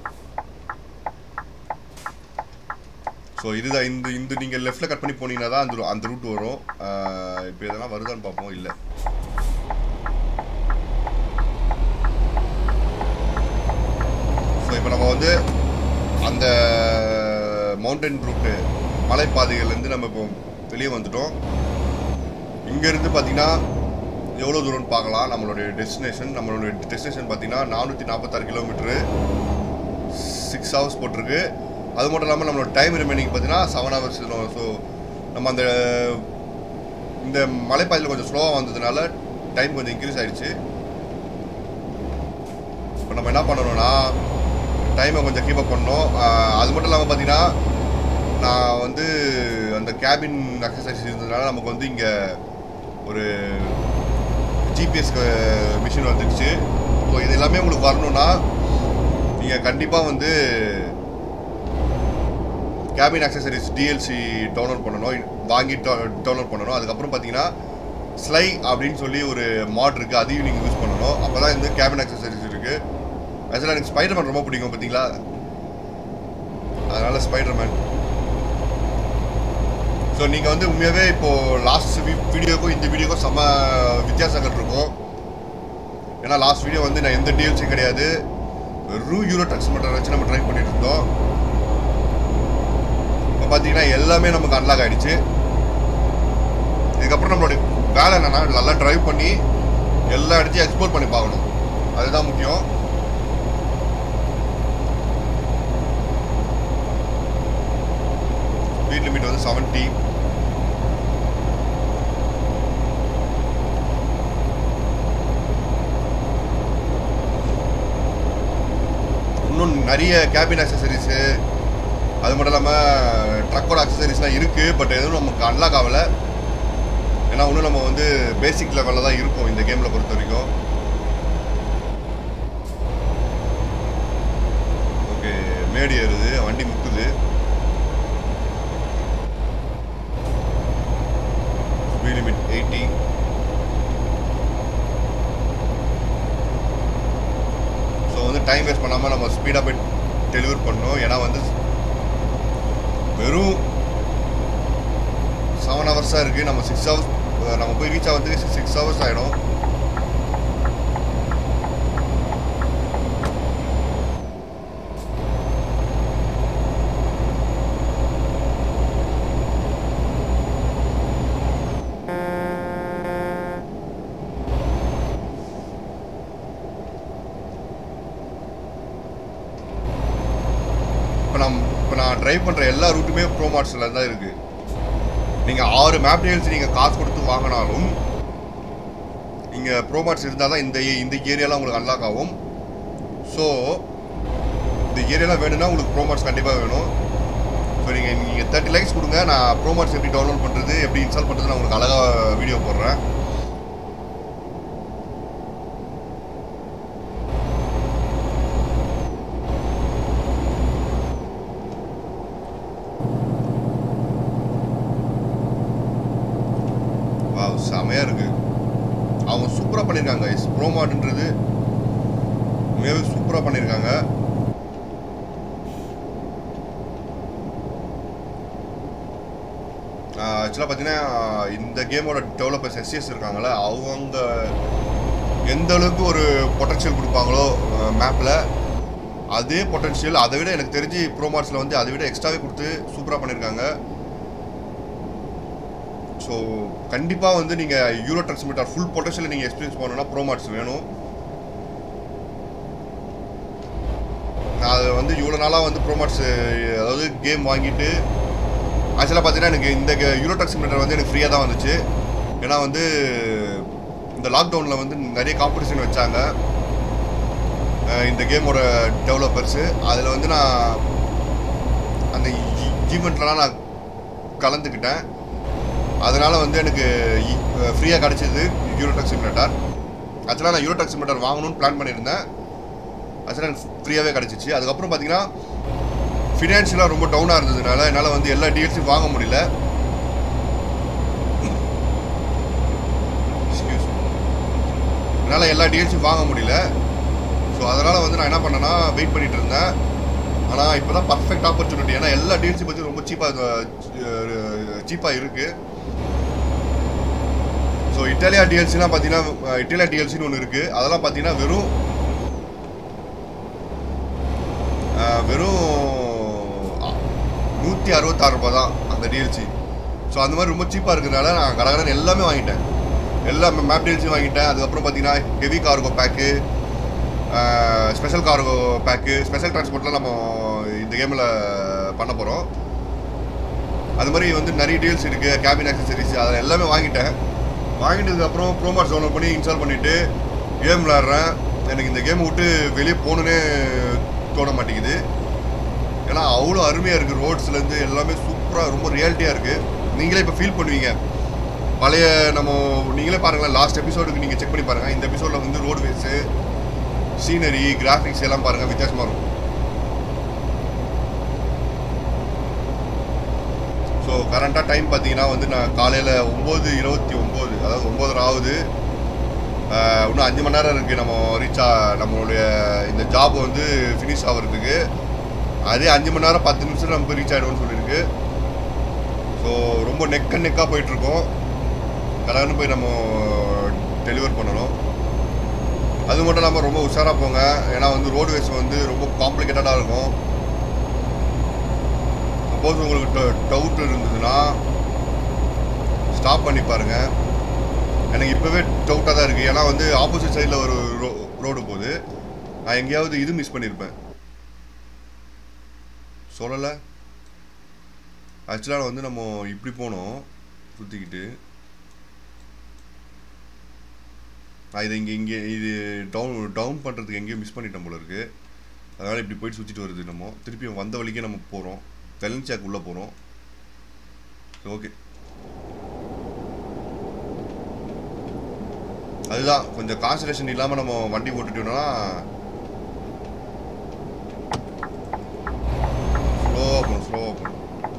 ஸோ இதுதான் இந்த இந்த நீங்கள் லெஃப்ட்டில் கட் பண்ணி போனீங்கன்னா தான் அந்த அந்த ரூட் வரும் இப்போ இதெல்லாம் வருதான்னு பார்ப்போம் இல்லை ஸோ இப்போ நம்ம வந்து அந்த மவுண்டன் ரூட்டு மலைப்பாதைகள்லேருந்து நம்ம இப்போ வெளியே வந்துட்டோம் இங்கேருந்து பார்த்தீங்கன்னா எவ்வளோ தூரம்னு பார்க்கலாம் நம்மளுடைய டெஸ்டினேஷன் நம்மளுடைய டெஸ்டினேஷன் பார்த்தீங்கன்னா நானூற்றி நாற்பத்தாறு கிலோமீட்ரு சிக்ஸ் ஹவர்ஸ் போட்டிருக்கு அது மட்டும் இல்லாமல் நம்மளோட டைம் ரிமைனிங் பார்த்தீங்கன்னா செவன் ஹவர்ஸ் ஸோ நம்ம அந்த இந்த மலைப்பாதையில் கொஞ்சம் ஸ்லோவாக வந்ததுனால டைம் கொஞ்சம் இன்க்ரீஸ் ஆயிடுச்சு இப்போ நம்ம என்ன பண்ணணும்னா டைமை கொஞ்சம் கீப் அப் பண்ணணும் ஆஹ் அது மட்டும் இல்லாமல் பார்த்தீங்கன்னா நான் வந்து அந்த கேபின் எக்ஸசைஸ் இருந்ததுனால நமக்கு வந்து இங்கே ஒரு ஜிபிஎஸ் மிஷின் வந்துடுச்சு ஸோ இது எல்லாமே உங்களுக்கு வரணும்னா நீங்கள் கண்டிப்பாக வந்து கேபின் அக்சசரிஸ் டிஎல்சி டவுன்லோட் பண்ணணும் வாங்கி டவுன்லோட் பண்ணணும் அதுக்கப்புறம் பார்த்தீங்கன்னா ஸ்லை அப்படின்னு சொல்லி ஒரு மாட் இருக்குது அதையும் நீங்கள் யூஸ் பண்ணணும் அப்போ தான் இந்த கேபின் அக்சசரிஸ் இருக்குது ஆக்சுவலாக எனக்கு ஸ்பைடர்மேன் ரொம்ப பிடிக்கும் பார்த்தீங்களா அதனால் ஸ்பைடர்மேன் ஸோ நீங்கள் வந்து உண்மையாகவே இப்போது லாஸ்ட் வீடியோக்கும் இந்த வீடியோக்கும் செம்ம வித்தியாசங்கள் இருக்கும் ஏன்னா லாஸ்ட் வீடியோ வந்து நான் எந்த டிஎல்சியும் கிடையாது வெறும் யூரோ டக்ஸ் மட்டும் வச்சு நம்ம ட்ரை பண்ணிட்டு இருந்தோம் இப்போ பார்த்தீங்கன்னா எல்லாமே நமக்கு அன்லாக் ஆயிடுச்சு இதுக்கப்புறம் நம்மளுடைய வேலை என்னன்னா நல்லா டிரைவ் பண்ணி எல்லா இடத்தையும் எக்ஸ்ப்ளோர் பண்ணி பார்க்கணும் அதுதான் முக்கியம் ஸ்பீட் லிமிட் வந்து செவன்ட்டி இன்னும் நிறைய கேபின் அக்சசரிஸு அது மட்டும் இல்லாமல் ட்ரக்கோட அக்சசரிஸ்லாம் இருக்குது பட் எதுவும் நமக்கு அன்லாக் ஆகலை ஏன்னா இன்னும் நம்ம வந்து பேசிக் லெவலில் தான் இருக்கோம் இந்த கேமில் பொறுத்த வரைக்கும் ஓகே மேடு ஏறுது வண்டி முக்குது ஸ்பீட் லிமிட் எயிட்டி ஸோ வந்து டைம் வேஸ்ட் பண்ணாமல் நம்ம ஸ்பீடாக போய் டெலிவர் பண்ணணும் ஏன்னா வந்து வெறும் செவன் ஹவர்ஸாக இருக்குது நம்ம சிக்ஸ் ஹவர்ஸ் நம்ம போய் ரீச் ஆகிறதுக்கு சிக்ஸ் ஹவர்ஸ் ஆகிடும் இப்போ நான் இப்போ நான் ட்ரைவ் பண்ணுற எல்லா ரூட்டுமே ப்ரோ மார்ட்ஸில் தான் இருக்குது நீங்கள் ஆறு மேப் டீல்ஸ் நீங்கள் காசு கொடுத்து வாங்கினாலும் இங்கே ப்ரோ மார்ட்ஸ் இருந்தால் தான் இந்த ஏ- இந்த ஏரியாலாம் உங்களுக்கு அன்லாக் ஆகும் ஸோ இந்த ஏரியாலாம் வேணும்னா உங்களுக்கு ப்ரோ மார்ட்ஸ் கண்டிப்பாக வேணும் ஸோ நீங்கள் நீங்கள் தேர்ட்டி லைக்ஸ் கொடுங்க நான் ப்ரோ மார்ட்ஸ் எப்படி டவுன்லோட் பண்ணுறது எப்படி இன்ஸ்டால் பண்ணுறது நான் உங்களுக்கு அழகாக வீடியோ போடுறேன் வா செமையாக இருக்குது அவங்க சூப்பராக பண்ணியிருக்காங்க இஸ் ப்ரோமாட்ன்றது உண்மையாகவே சூப்பராக பண்ணியிருக்காங்க ஆக்சுவலாக பார்த்தீங்கன்னா இந்த கேமோட டெவலப்பர்ஸ் எஸ்சிஎஸ் இருக்காங்களே அவங்க எந்த அளவுக்கு ஒரு பொட்டன்ஷியல் கொடுப்பாங்களோ மேப்பில் அதே பொட்டன்ஷியல் அதை விட எனக்கு தெரிஞ்சு ப்ரோமார்ட்ஸில் வந்து அதை விட எக்ஸ்ட்ராவே கொடுத்து சூப்பராக பண்ணியிருக்காங்க ஸோ கண்டிப்பாக வந்து நீங்கள் யூரோ ட்ரான்ஸ்மிட்டர் ஃபுல் பொட்டன்ஷியல் நீங்கள் எக்ஸ்பீரியன்ஸ் பண்ணணும்னா ப்ரோமார்ட்ஸ் வேணும் நான் அது வந்து இவ்வளோ நாளாக வந்து ப்ரோமார்ட்ஸ் அதாவது கேம் வாங்கிட்டு ஆக்சுவலாக பார்த்தீங்கன்னா எனக்கு இந்த யூரோ டாக்ஸிமீட்டர் வந்து எனக்கு ஃப்ரீயாக தான் வந்துச்சு ஏன்னா வந்து இந்த லாக்டவுனில் வந்து நிறைய காம்படிஷன் வச்சாங்க அஹ் இந்த கேமோட டெவலப்பர்ஸு அதில் வந்து நான் அந்த ஈவெண்ட்லலாம் நான் கலந்துக்கிட்டேன் அதனால் வந்து எனக்கு ஃப்ரீயாக கிடச்சிது யூரோ டாக்ஸிமீட்டர் ஆக்சுவலாக நான் யூரோ டாக்ஸிமீட்டர் வாங்கணும்னு பிளான் பண்ணியிருந்தேன் ஆக்சுவலாக எனக்கு ஃப்ரீயாகவே கிடச்சிச்சு அதுக்கப்புறம் பார்த்தீங்கன்னா ஃபினான்ஷியலாக ரொம்ப டவுனாக இருந்ததுனால என்னால் வந்து எல்லா டீல்ஸையும் வாங்க முடியல Excuse me. என்னால் எல்லா டீல்ஸையும் வாங்க முடியல ஸோ அதனால் வந்து நான் என்ன பண்ணேன்னா வெயிட் பண்ணிட்டு இருந்தேன் ஆனால் இப்போ தான் பர்ஃபெக்ட் ஆப்பர்ச்சுனிட்டி ஏன்னா எல்லா டீல்ஸையும் பற்றி ரொம்ப சீப்பாக சீப்பாக இருக்குது ஸோ இட்டாலியா டிஎல்சிலாம் பார்த்தீங்கன்னா இட்டாலியா டிஎல்சின்னு ஒன்று இருக்குது அதெல்லாம் பார்த்தீங்கன்னா வெறும் ஆஹ் வெறும் நூற்றி அறுபத்தாறு ரூபாய் தான் அந்த டிஎல்சி ஸோ அந்த மாதிரி ரொம்ப சீப்பாக இருக்கிறதுனால நான் கடகடன் எல்லாமே வாங்கிட்டேன் எல்லா மேப் டிஎல்சி வாங்கிட்டேன் அதுக்கப்புறம் பார்த்தீங்கன்னா heavy cargo pack special cargo pack special டிரான்ஸ்போர்ட்லாம் நம்ம இந்த கேமில் பண்ண போகிறோம் அது மாதிரி வந்து நிறைய டீல்ஸ் இருக்குது கேபின் ஆக்சசரிஸ் அதை எல்லாமே வாங்கிட்டேன் வாங்கிட்டதுக்கப்புறம் ப்ரோமார்ஸ் டவுன்லோட் பண்ணி இன்ஸ்டால் பண்ணிவிட்டு கேம் விளாட்றேன் எனக்கு இந்த கேம் விட்டு வெளியே போகணுன்னே தோண மாட்டேங்குது ஏன்னா அவ்வளோ அருமையாக இருக்குது ரோட்ஸ்லேருந்து எல்லாமே சூப்பராக ரொம்ப ரியாலிட்டியாக இருக்குது நீங்களே இப்போ ஃபீல் பண்ணுவீங்க பழைய நம்ம நீங்களே பாருங்களேன் லாஸ்ட் எபிசோடுக்கு நீங்கள் செக் பண்ணி பாருங்கள் இந்த எபிசோடில் வந்து ரோடு வேஸு சீனரி கிராஃபிக்ஸ் எல்லாம் பாருங்கள் வித்தியாசமாக இருக்கும் ஸோ கரண்ட்டாக டைம் பார்த்தீங்கன்னா வந்து நான் காலையில் ஒம்பது இருபத்தி ஒம்பது அதாவது ஒம்பது ஆகுது ஆஹ் இன்னும் அஞ்சு மணி நேரம் இருக்குது நம்ம ரீச் ஆ நம்மளுடைய இந்த ஜாப் வந்து ஃபினிஷ் ஆகிறதுக்கு அதே அஞ்சு மணி நேரம் பத்து நிமிஷம் நம்ம போய் ரீச் ஆகிடுவோம்னு சொல்லியிருக்கு ஸோ ரொம்ப நெக்க நெக்காக போயிட்டுருக்கோம் கடகன்னு போய் நம்ம டெலிவர் பண்ணணும் அது மட்டும் இல்லாமல் ரொம்ப உஷாராக போங்க ஏன்னா வந்து ரோடுவேஸ் வந்து ரொம்ப காம்ப்ளிகேட்டடாக இருக்கும் சப்போஸ் உங்களுக்கு டவுட் இருந்ததுன்னா ஸ்டாப் பண்ணி பாருங்கள் எனக்கு இப்போவே டவுட்டாக தான் இருக்குது ஏன்னா வந்து ஆப்போசிட் சைடில் ஒரு ரோ ரோடு போகுது நான் எங்கேயாவது இது மிஸ் பண்ணியிருப்பேன் சொல்லலை ஆக்சுவலாக வந்து நம்ம இப்படி போனோம் சுற்றிக்கிட்டு நான் இதை இங்கே இங்கே இது டவுன் டவுன் பண்ணுறதுக்கு எங்கேயோ மிஸ் பண்ணிட்டேன் போல இருக்குது அதனால் இப்படி போயிட்டு சுற்றிட்டு வருது நம்ம திருப்பி வந்த வழிக்கே நம்ம போகிறோம் வெலன்சியாக்கு உள்ளே போகிறோம் ஓகே அதுதான் கொஞ்சம் கான்சன்ட்ரேஷன் இல்லாமல் நம்ம வண்டி ஓட்டுட்டோம்னா ஸ்லோவாக போகணும் ஸ்லோவாக போகணும்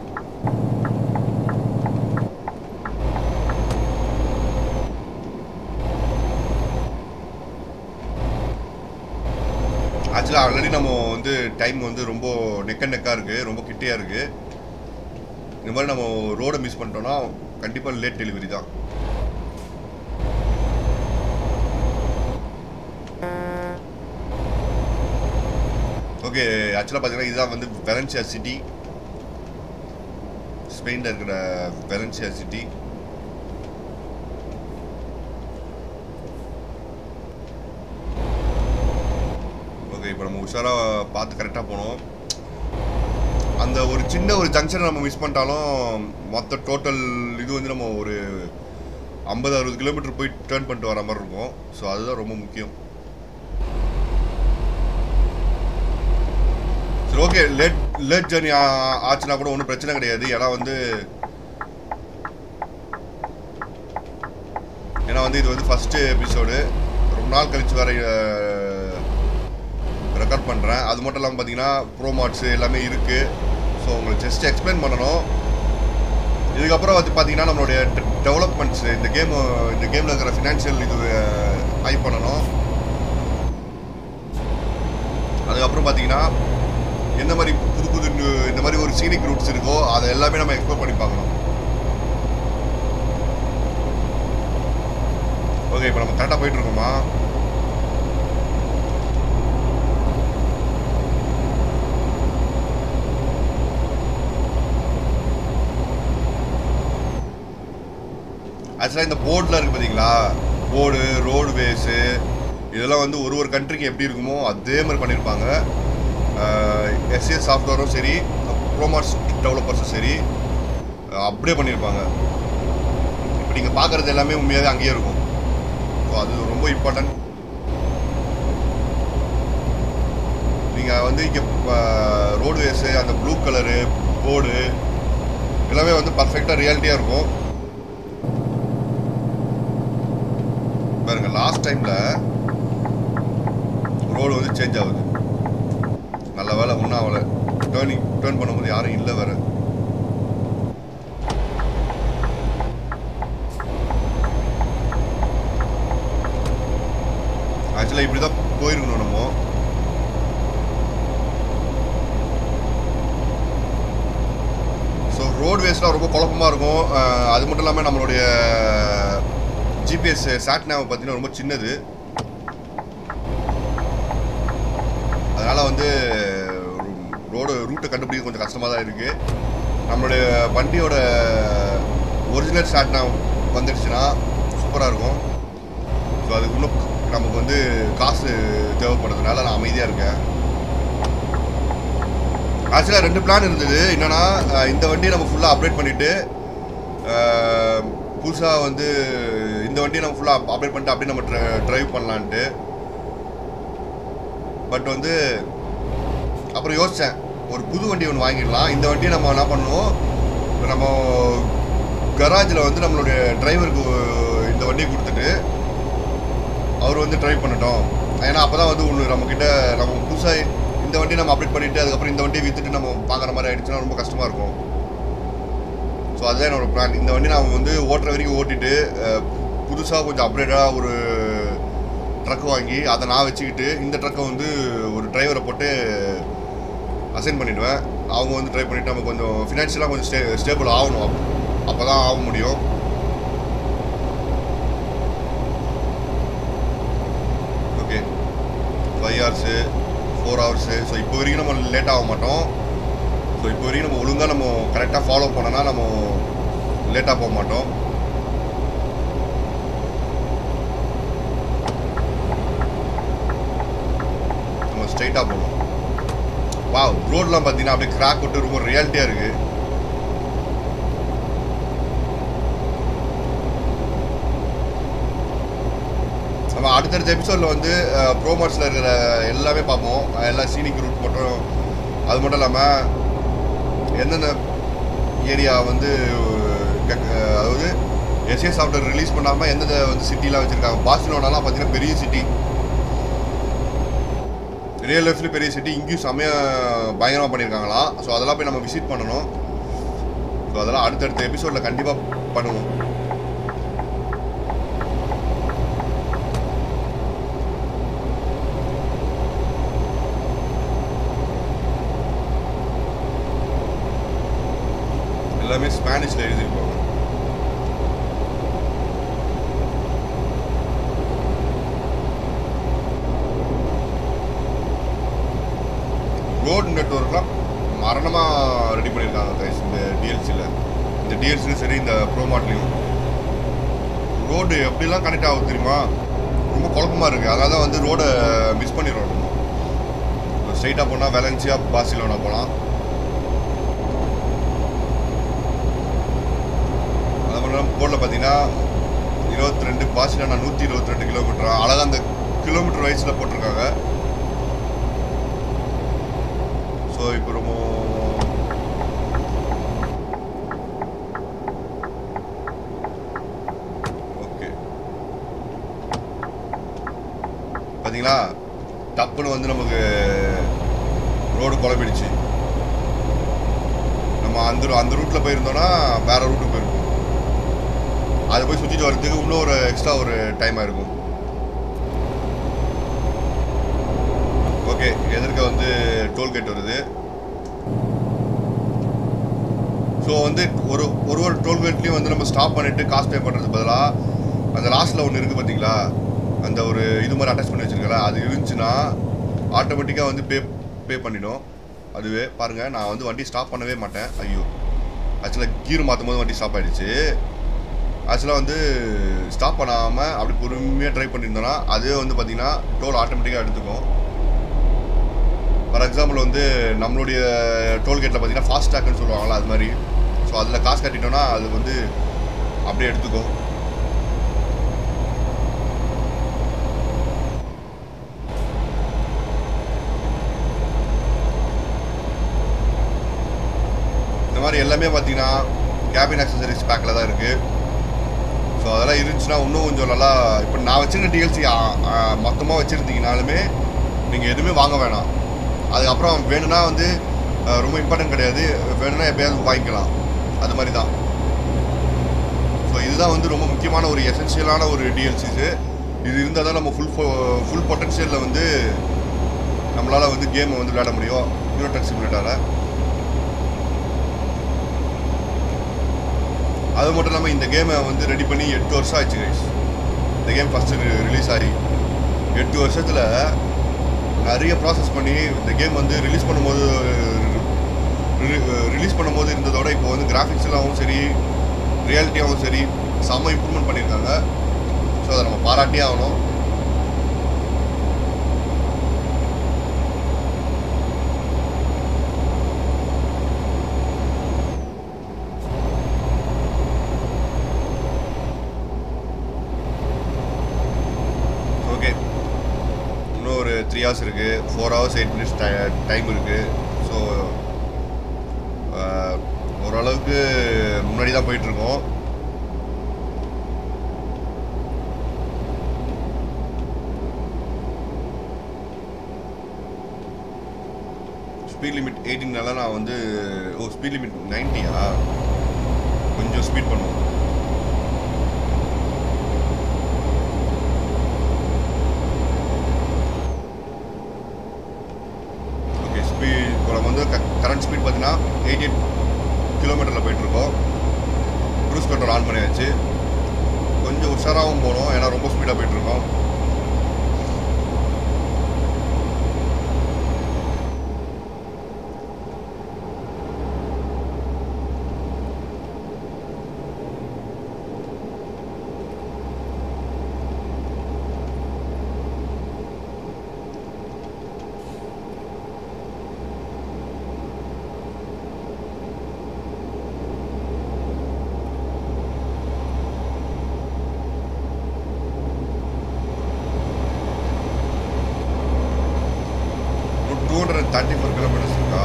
ஆக்சுவலாக ஆல்ரெடி நம்ம வந்து டைம் வந்து ரொம்ப நெக்க நெக்காக இருக்குது ரொம்ப கிட்டையாக இருக்குது இந்த மாதிரி நம்ம ரோடை மிஸ் பண்ணிட்டோம்னா கண்டிப்பாக லேட் டெலிவரி தான் ஓகே ஆக்சுவலாக பார்த்தீங்கன்னா இதுதான் வந்து வெலன்சியா சிட்டி ஸ்பெயினில் இருக்கிற வெலன்சியா சிட்டி ஓகே இப்போ நம்ம உஷாராக பார்த்து கரெக்டாக போனோம் அந்த ஒரு சின்ன ஒரு ஜங்ஷனை நம்ம மிஸ் பண்ணிட்டாலும் மொத்த டோட்டல் இது வந்து நம்ம ஒரு ஐம்பது அறுபது கிலோமீட்டர் போய் டேர்ன் பண்ணிட்டு வர மாதிரி இருக்கும் ஸோ அதுதான் ரொம்ப முக்கியம் சரி ஓகே லேட் லேட் ஜேர்னி ஆச்சுன்னா கூட ஒன்றும் பிரச்சனை கிடையாது ஏன்னா வந்து ஏன்னா வந்து இது வந்து ஃபஸ்ட்டு எபிசோடு ரொம்ப நாள் கழிச்சு வர ரெக்கார்ட் பண்ணுறேன் அது மட்டும் இல்லாமல் பார்த்தீங்கன்னா ப்ரோமாட்ஸு எல்லாமே இருக்குது ஸோ உங்களுக்கு ஜஸ்ட் எக்ஸ்பிளைன் பண்ணணும் இதுக்கப்புறம் வந்து பார்த்தீங்கன்னா நம்மளுடைய டெவலப்மெண்ட்ஸ் இந்த கேம் இந்த கேமில் இருக்கிற ஃபினான்ஷியல் இது ஹை பண்ணணும் அதுக்கப்புறம் பார்த்தீங்கன்னா எந்த மாதிரி புது புது new- இந்த மாதிரி ஒரு சீனிக் ரூட்ஸ் இருக்கோ அதை எல்லாமே நம்ம எக்ஸ்ப்ளோர் பண்ணி பார்க்கணும் ஓகே இப்போ நம்ம கரெக்டாக போயிட்டு இருக்கோமா ஆக்சுவலாக இந்த போர்டில் இருக்குது பார்த்தீங்களா போர்டு ரோடு வேஸு இதெல்லாம் வந்து ஒரு ஒரு கண்ட்ரிக்கு எப்படி இருக்குமோ அதே மாதிரி பண்ணியிருப்பாங்க எஸ்ஏ சாஃப்ட்வேரும் சரி ப்ரோமார்ஸ் டெவலப்பர்ஸும் சரி அஹ் அப்படியே பண்ணியிருப்பாங்க இப்போ நீங்கள் பார்க்குறது எல்லாமே உண்மையாகவே அங்கேயே இருக்கும் ஸோ அது ரொம்ப இம்பார்ட்டன்ட் நீங்கள் வந்து இங்கே ரோடு வேஸு அந்த ப்ளூ கலரு போர்டு எல்லாமே வந்து பர்ஃபெக்டாக ரியாலிட்டியாக இருக்கும் பாருங்க லாஸ்ட் டைம்ல ரோடு வந்து சேஞ்ச் ஆகுது நல்ல வேலை ஒன்றும் ஆகலை டேர்னிங் டேர்ன் பண்ணும்போது யாரும் இல்லை வேற ஆக்சுவலாக இப்படி தான் போயிருக்கணும் நம்ம ஸோ ரோட்வேஸ்லாம் ரொம்ப குழப்பமாக இருக்கும் அஹ் அது மட்டும் இல்லாமல் நம்மளுடைய ஜிபிஎஸ் சாட் நேவ் பார்த்தீங்கன்னா ரொம்ப சின்னது அதனால் வந்து ரோடு ரூட்டை கண்டுபிடிக்க கொஞ்சம் கஷ்டமாக தான் இருக்குது நம்மளுடைய வண்டியோட ஒரிஜினல் சாட் நேவ் வந்துடுச்சுன்னா சூப்பராக இருக்கும் ஸோ அதுக்கு இன்னும் நமக்கு வந்து காசு தேவைப்படுறதுனால நான் அமைதியாக இருக்கேன் ஆக்சுவலாக ரெண்டு பிளான் இருந்தது என்னன்னா அஹ் இந்த வண்டியை நம்ம ஃபுல்லாக அப்டேட் பண்ணிவிட்டு புதுசாக வந்து இந்த வண்டியை நம்ம ஃபுல்லாக அப்டேட் பண்ணிட்டு அப்படியே நம்ம ட்ரைவ் பண்ணலான்ட்டு பட் வந்து அப்புறம் யோசித்தேன் ஒரு புது வண்டி ஒன்று வாங்கிடலாம் இந்த வண்டியை நம்ம என்ன பண்ணுவோம் இப்ப நம்ம கராஜில் வந்து நம்மளுடைய டிரைவருக்கு இந்த வண்டியை கொடுத்துட்டு அவர் வந்து ட்ரைவ் பண்ணட்டும் ஏன்னா அப்போ தான் வந்து ஒன்று நம்மக்கிட்ட நம்ம புதுசாக இந்த வண்டியை நம்ம அப்டேட் பண்ணிவிட்டு அதுக்கப்புறம் இந்த வண்டியை விற்றுட்டு நம்ம பார்க்குற மாதிரி ஆயிடுச்சுன்னா ரொம்ப கஷ்டமாக இருக்கும் ஸோ அதுதான் என்னோட பிளான் இந்த வண்டி நான் வந்து ஓட்டுற வரைக்கும் ஓட்டிட்டு புதுசாக கொஞ்சம் அப்டேட்டாக ஒரு ட்ரக் வாங்கி அதை நான் வச்சுக்கிட்டு இந்த ட்ரக்கை வந்து ஒரு டிரைவரை போட்டு அசைன் பண்ணிடுவேன் அவங்க வந்து ட்ரை பண்ணிவிட்டு நம்ம கொஞ்சம் ஃபினான்ஷியலாக கொஞ்சம் ஸ்டே ஸ்டேபிள் ஆகணும் அப்போ தான் ஆக முடியும் okay five hours four hours so இப்போ வரைக்கும் நம்ம லேட் ஆக மாட்டோம் ஸோ இப்போ வரைக்கும் நம்ம ஒழுங்காக நம்ம கரெக்டாக ஃபாலோ பண்ணோன்னா நம்ம லேட்டாக போக மாட்டோம் நம்ம ஸ்ட்ரைட்டாக போகணும் வா ரோட்லாம் பார்த்தீங்கன்னா அப்படியே கிராக் விட்டு ரொம்ப ரியாலிட்டியாக இருக்குது நம்ம அடுத்தடுத்த எபிசோடில் வந்து ப்ரோமோட்ஸில் இருக்கிற எல்லாமே பார்ப்போம் எல்லா சீனிக் ரூட் மட்டும் அது மட்டும் இல்லாமல் எந்தெந்த ஏரியா வந்து க- அதாவது எஸ்ஏ சாஃப்ட்வேர் ரிலீஸ் பண்ணாமல் எந்தெந்த வந்து சிட்டிலாம் வச்சுருக்காங்க பார்சிலோனாலாம் பார்த்தீங்கன்னா பெரிய சிட்டி ரியல் லைஃப்ல பெரிய சிட்டி இங்கேயும் செம்மையா பயங்கரமாக பண்ணியிருக்காங்களாம் ஸோ அதெல்லாம் போய் நம்ம விசிட் பண்ணணும் ஸோ அதெல்லாம் அடுத்தடுத்த எபிசோடில் கண்டிப்பாக பண்ணுவோம் எல்லாமே ஸ்பானிஷில் எழுதியிருப்பாங்க ரோட் நெட்ஒர்க்லாம் மரணமாக ரெடி பண்ணியிருக்காங்க guys இந்த டிஎல்சியில் இந்த டிஎல்சிலும் சரி இந்த ப்ரோமாட்லேயும் ரோடு எப்படிலாம் கனெக்ட் ஆகுது தெரியுமா ரொம்ப குழப்பமாக இருக்குது அதனால தான் வந்து ரோடை மிஸ் பண்ணிடுறோம் நம்ம ஸ்ட்ரைட்டாக போனால் வெலன்சியா பார்சிலோனா போகலாம் அது மட்டும் போர்டில் பார்த்தீங்கன்னா இருபத்தி ரெண்டு பார்சிலோனா நூற்றி இருபத்தி ரெண்டு கிலோமீட்டர் அழகாக அந்த கிலோமீட்டர் வைஸில் போட்டிருக்காங்க ஸோ இப்போ ரொம்ப ஓகே பார்த்தீங்களா டப்புன்னு வந்து நமக்கு ரோடு குழம்பிடுச்சு நம்ம அந்த அந்த ரூட்டில் போயிருந்தோம்னா வேற ரூட்டுக்கு போயிருப்போம் அதை போய் சுற்றிட்டு வர்றதுக்கு இன்னும் ஒரு எக்ஸ்ட்ரா ஒரு டைம் ஆயிருக்கும் ஓகே எதிர்க்க வந்து டோல்கேட் வருது ஸோ வந்து ஒரு ஒரு ஒரு டோல்கேட்லேயும் வந்து நம்ம ஸ்டாப் பண்ணிட்டு காசு பே பண்ணுறது பதிலாக அந்த லாஸ்ட்டில் ஒன்று இருக்குது பார்த்தீங்களா அந்த ஒரு இது மாதிரி அட்டாச் பண்ணி வச்சிருக்கல அது இருந்துச்சுன்னா ஆட்டோமேட்டிக்காக வந்து பே பே பண்ணிடும் அதுவே பாருங்கள் நான் வந்து வண்டி ஸ்டாப் பண்ணவே மாட்டேன் ஐயோ ஆக்சுவலாக கீர் மாற்றும் போது வண்டி ஸ்டாப் ஆயிடுச்சு ஆக்சுவலாக வந்து ஸ்டாப் பண்ணாமல் அப்படி பொறுமையாக ட்ரை பண்ணியிருந்தோன்னா அதுவே வந்து பார்த்தீங்கன்னா டோல் ஆட்டோமேட்டிக்காக எடுத்துக்கும் ஃபார் எக்ஸாம்பிள் வந்து நம்மளுடைய டோல்கேட்டில் பார்த்தீங்கன்னா ஃபாஸ்ட் ட்ராக்னு சொல்லுவாங்களா அது மாதிரி ஸோ அதில் காசு கட்டிட்டோம்னா அது வந்து அப்படியே எடுத்துக்கும் இந்த மாதிரி எல்லாமே பார்த்தீங்கன்னா கேபின் அக்சசரிஸ் பேக்கில் தான் இருக்குது ஸோ அதெல்லாம் இருந்துச்சுன்னா இன்னும் கொஞ்சம் நல்லா இப்போ நான் வச்சிருக்க டிஎல்சி மொத்தமாக வச்சுருந்தீங்கனாலுமே நீங்கள் எதுவுமே வாங்க வேணாம் அதுக்கப்புறம் வேணும்னா வந்து அஹ், ரொம்ப இம்பார்ட்டன்ட் கிடையாது வேணும்னா எப்பயாவது வாங்கிக்கலாம் அது மாதிரி தான் ஸோ இதுதான் வந்து ரொம்ப முக்கியமான ஒரு எசென்ஷியலான ஒரு டிஎல்சிஸு இது இருந்தால் தான் நம்ம ஃபுல் ஃபுல் பொட்டன்ஷியலில் வந்து நம்மளால் வந்து கேமை வந்து விளையாட முடியும் ஹீரோ டச் சிமுலேட்டரில் அது மட்டும் இல்லாமல் இந்த கேமை வந்து ரெடி பண்ணி எட்டு வருஷம் ஆச்சு கைஸ் இந்த கேம் ஃபஸ்ட்டு ரிலீஸ் ஆகி எட்டு வருஷத்தில் நிறைய ப்ராசஸ் பண்ணி இந்த கேம் வந்து ரிலீஸ் பண்ணும்போது ரிலீஸ் பண்ணும்போது இருந்ததோட இப்போ வந்து கிராஃபிக்ஸ் எல்லாமும் சரி ரியாலிட்டியாகவும் சரி செம்ம இம்ப்ரூவ்மெண்ட் பண்ணியிருக்காங்க ஸோ அதை நம்ம பாராட்டியே ஆகணும் ஓகே இன்னும் ஒரு த்ரீ ஹவர்ஸ் இருக்குது four hours eight minutes time இருக்குது ஸோ ஓரளவுக்கு முன்னாடி தான் போயிட்டுருக்கோம் ஸ்பீட் லிமிட் எயிட்டீன்னால நான் வந்து ஓ ஸ்பீட் லிமிட் நைன்ட்டியா கொஞ்சம் ஸ்பீட் பண்ணுவோம் ஓகே ஸ்பீட் இப்போ நம்ம வந்து கரண்ட் ஸ்பீட் பார்த்தீங்கன்னா எயிட்டி எயிட் கிலோமீட்டரில் போயிட்டுருக்கோம் க்ரூஸ் கண்ட்ரோல் ஆன் பண்ணியாச்சு கொஞ்சம் உஷாராகவும் போகணும் ஏன்னா ரொம்ப ஸ்பீடாக போயிட்டுருக்கோம் two hundred thirty four kilometres இருக்கா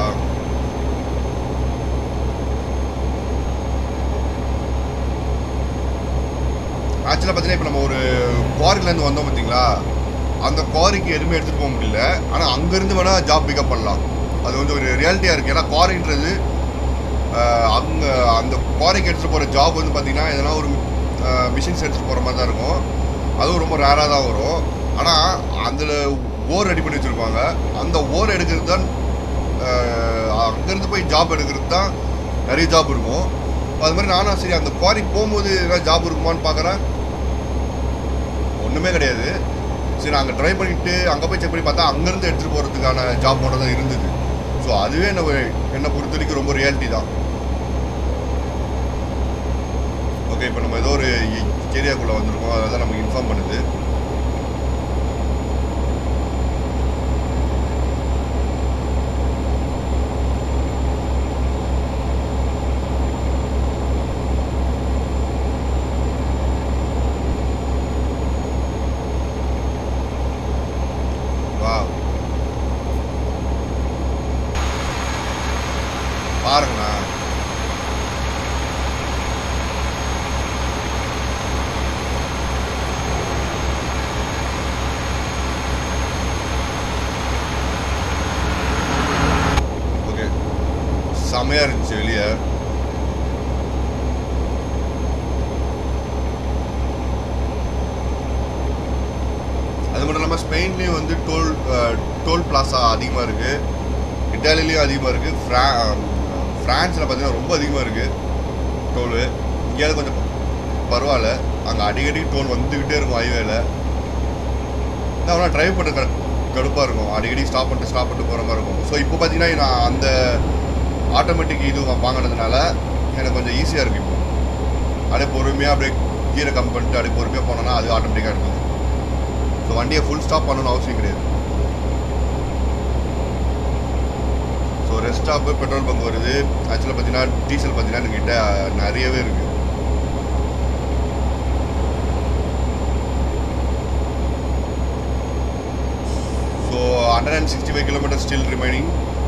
ஆக்சுவலாக பார்த்தீங்கன்னா இப்போ நம்ம ஒரு குவாரிலேருந்து வந்தோம் பார்த்தீங்களா அந்த குவாரிக்கு எதுவுமே எடுத்துகிட்டு போக முடியல ஆனால் அங்கேருந்து வேணால் ஜாப் பிக்கப் பண்ணலாம் அது வந்து ஒரு ரியாலிட்டியாக இருக்குது ஏன்னா குவாரின்றது அங்கே அந்த குவாரிக்கு எடுத்துகிட்டு போகிற ஜாப் வந்து பார்த்தீங்கன்னா எதனா ஒரு மிஷின்ஸ் எடுத்துகிட்டு போகிற மாதிரி தான் இருக்கும் அதுவும் ரொம்ப ரேராக தான் வரும் ஆனால் அதில் ஓர் ரெடி பண்ணி வச்சுருப்பாங்க அந்த ஓர் எடுக்கிறது தான் அங்கேருந்து போய் ஜாப் எடுக்கிறது தான் நிறைய ஜாப் இருக்கும் அது மாதிரி நானும் சரி அந்த குவாரி போகும்போது ஏதாவது ஜாப் இருக்குமான்னு பார்க்குறேன் ஒன்றுமே கிடையாது சரி அங்கே ட்ரை பண்ணிவிட்டு அங்கே போய் செக் பண்ணி பார்த்தா அங்கேருந்து எடுத்துகிட்டு போகிறதுக்கான ஜாப் மட்டும் தான் இருந்தது ஸோ அதுவே என்ன என்னை பொறுத்த வரைக்கும் ரொம்ப ரியாலிட்டி தான் ஓகே இப்போ நம்ம ஏதோ ஒரு ஏரியாக்குள்ளே வந்திருக்கோம் அதை தான் நமக்கு இன்ஃபார்ம் பண்ணுது வாவ் பாருங்கண்ணா ஓகே செமையா இருந்துச்சு வெளியே அது மட்டும் இல்லாமல் ஸ்பெயின்லேயும் வந்து டோல் டோல் பிளாசா அதிகமாக இருக்குது இட்டாலிலையும் அதிகமாக இருக்குது ஃப்ரா ஃப்ரான்ஸில் பார்த்தீங்கன்னா ரொம்ப அதிகமாக இருக்குது டோலு இங்கேயாவது கொஞ்சம் பரவாயில்ல அங்கே அடிக்கடி டோல் வந்துக்கிட்டே இருக்கும் ஹைவேல நான் ட்ரைவ் பண்ண க கடுப்பாக இருக்கும் அடிக்கடி ஸ்டாப் பண்ணிட்டு ஸ்டாப் பண்ணிட்டு போகிற மாதிரி இருக்கும் ஸோ இப்போ பார்த்தீங்கன்னா நான் அந்த ஆட்டோமேட்டிக் இது வாங்கினதுனால எனக்கு கொஞ்சம் ஈஸியாக இருக்குது இப்போ அப்படியே பொறுமையாக அப்படியே கீரை கம் பண்ணிட்டு அப்படியே பொறுமையாக போனோன்னா அது ஆட்டோமேட்டிக்காக இருக்கும் ஸோ வண்டியை ஃபுல் ஸ்டாப் பண்ணணும்னு அவசியம் கிடையாது so rest stop petrol bunk வருது ஆக்சுவலாக பார்த்தீங்கன்னா டீசல் பார்த்தீங்கன்னா எங்ககிட்ட நிறையவே இருக்குது so hundred and sixty five kilometre still remaining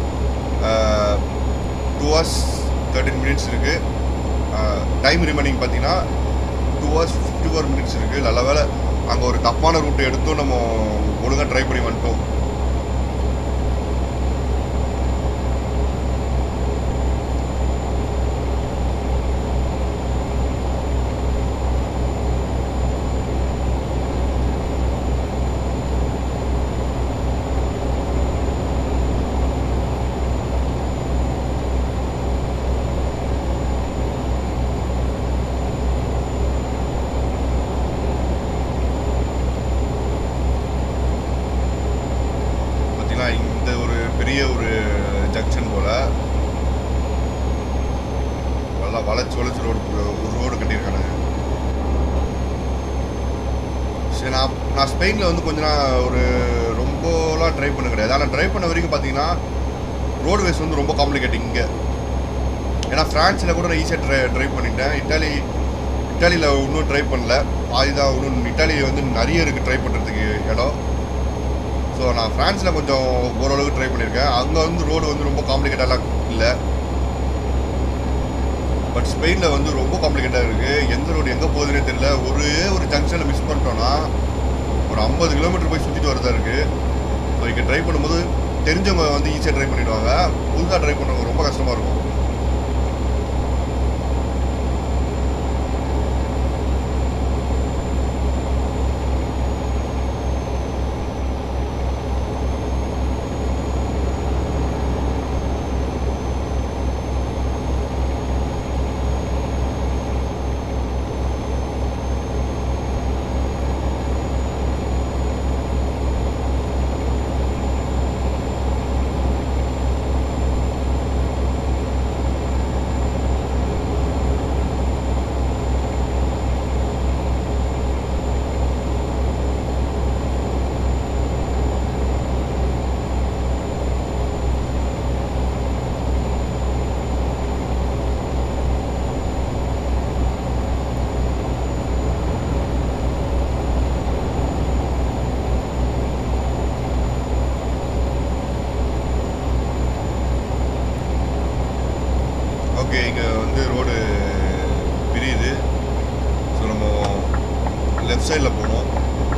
two hours thirteen minutes இருக்குது டைம் ரிமைனிங் பார்த்தீங்கன்னா two hours fifty four minutes இருக்குது நல்ல வேலை அங்கே ஒரு தப்பான ரூட்டை எடுத்தும் நம்ம ஒழுங்காக ட்ரை பண்ணி வந்துட்டோம் பார்த்தீங்கன்னா இந்த ஒரு பெரிய ஒரு ஜங்ஷன் போல் நல்லா வளைச்சு வளைச்சு ரோடு ஒரு ரோடு கட்டியிருக்கானுங்க சரி நான் நான் ஸ்பெயினில் வந்து கொஞ்ச நாள் ஒரு ரொம்பலாம் ட்ரைவ் பண்ண கிடையாது ஆனால் ட்ரைவ் பண்ண வரைக்கும் பார்த்தீங்கன்னா ரோடுவேஸ் வந்து ரொம்ப காம்ப்ளிகேட்டிங் இங்கே ஏன்னா ஃப்ரான்ஸில் கூட நான் ஈஸியாக ட்ரை ட்ரைவ் பண்ணிட்டேன் இட்டாலி இட்டாலியில் இன்னும் ட்ரைவ் பண்ணல பாதி தான் இன்னும் இட்டாலி வந்து நிறைய இருக்குது ட்ரை பண்ணுறதுக்கு இடம் ஸோ நான் ஃப்ரான்ஸில் கொஞ்சம் ஓரளவுக்கு ட்ரை பண்ணியிருக்கேன் அங்கே வந்து ரோடு வந்து ரொம்ப காம்ப்ளிகேட்டடாலாம் இல்லை பட் ஸ்பெயினில் வந்து ரொம்ப காம்ப்ளிகேட்டாக இருக்குது எந்த ரோடு எங்கே போகுதுன்னே தெரியல ஒரே ஒரு ஜங்ஷனில் மிஸ் பண்ணிட்டோன்னா ஒரு ஐம்பது கிலோமீட்டர் போய் சுற்றிட்டு வரதா இருக்குது ஸோ இங்கே ட்ரை பண்ணும்போது தெரிஞ்சவங்க வந்து ஈஸியாக ட்ரை பண்ணிடுவாங்க புதுசாக ட்ரை பண்ணுறவங்க ரொம்ப கஷ்டமாக இருக்கும் ஓகே இங்கே வந்து ரோடு பிரியுது ஸோ நம்ம லெஃப்ட் சைடில் போகணும்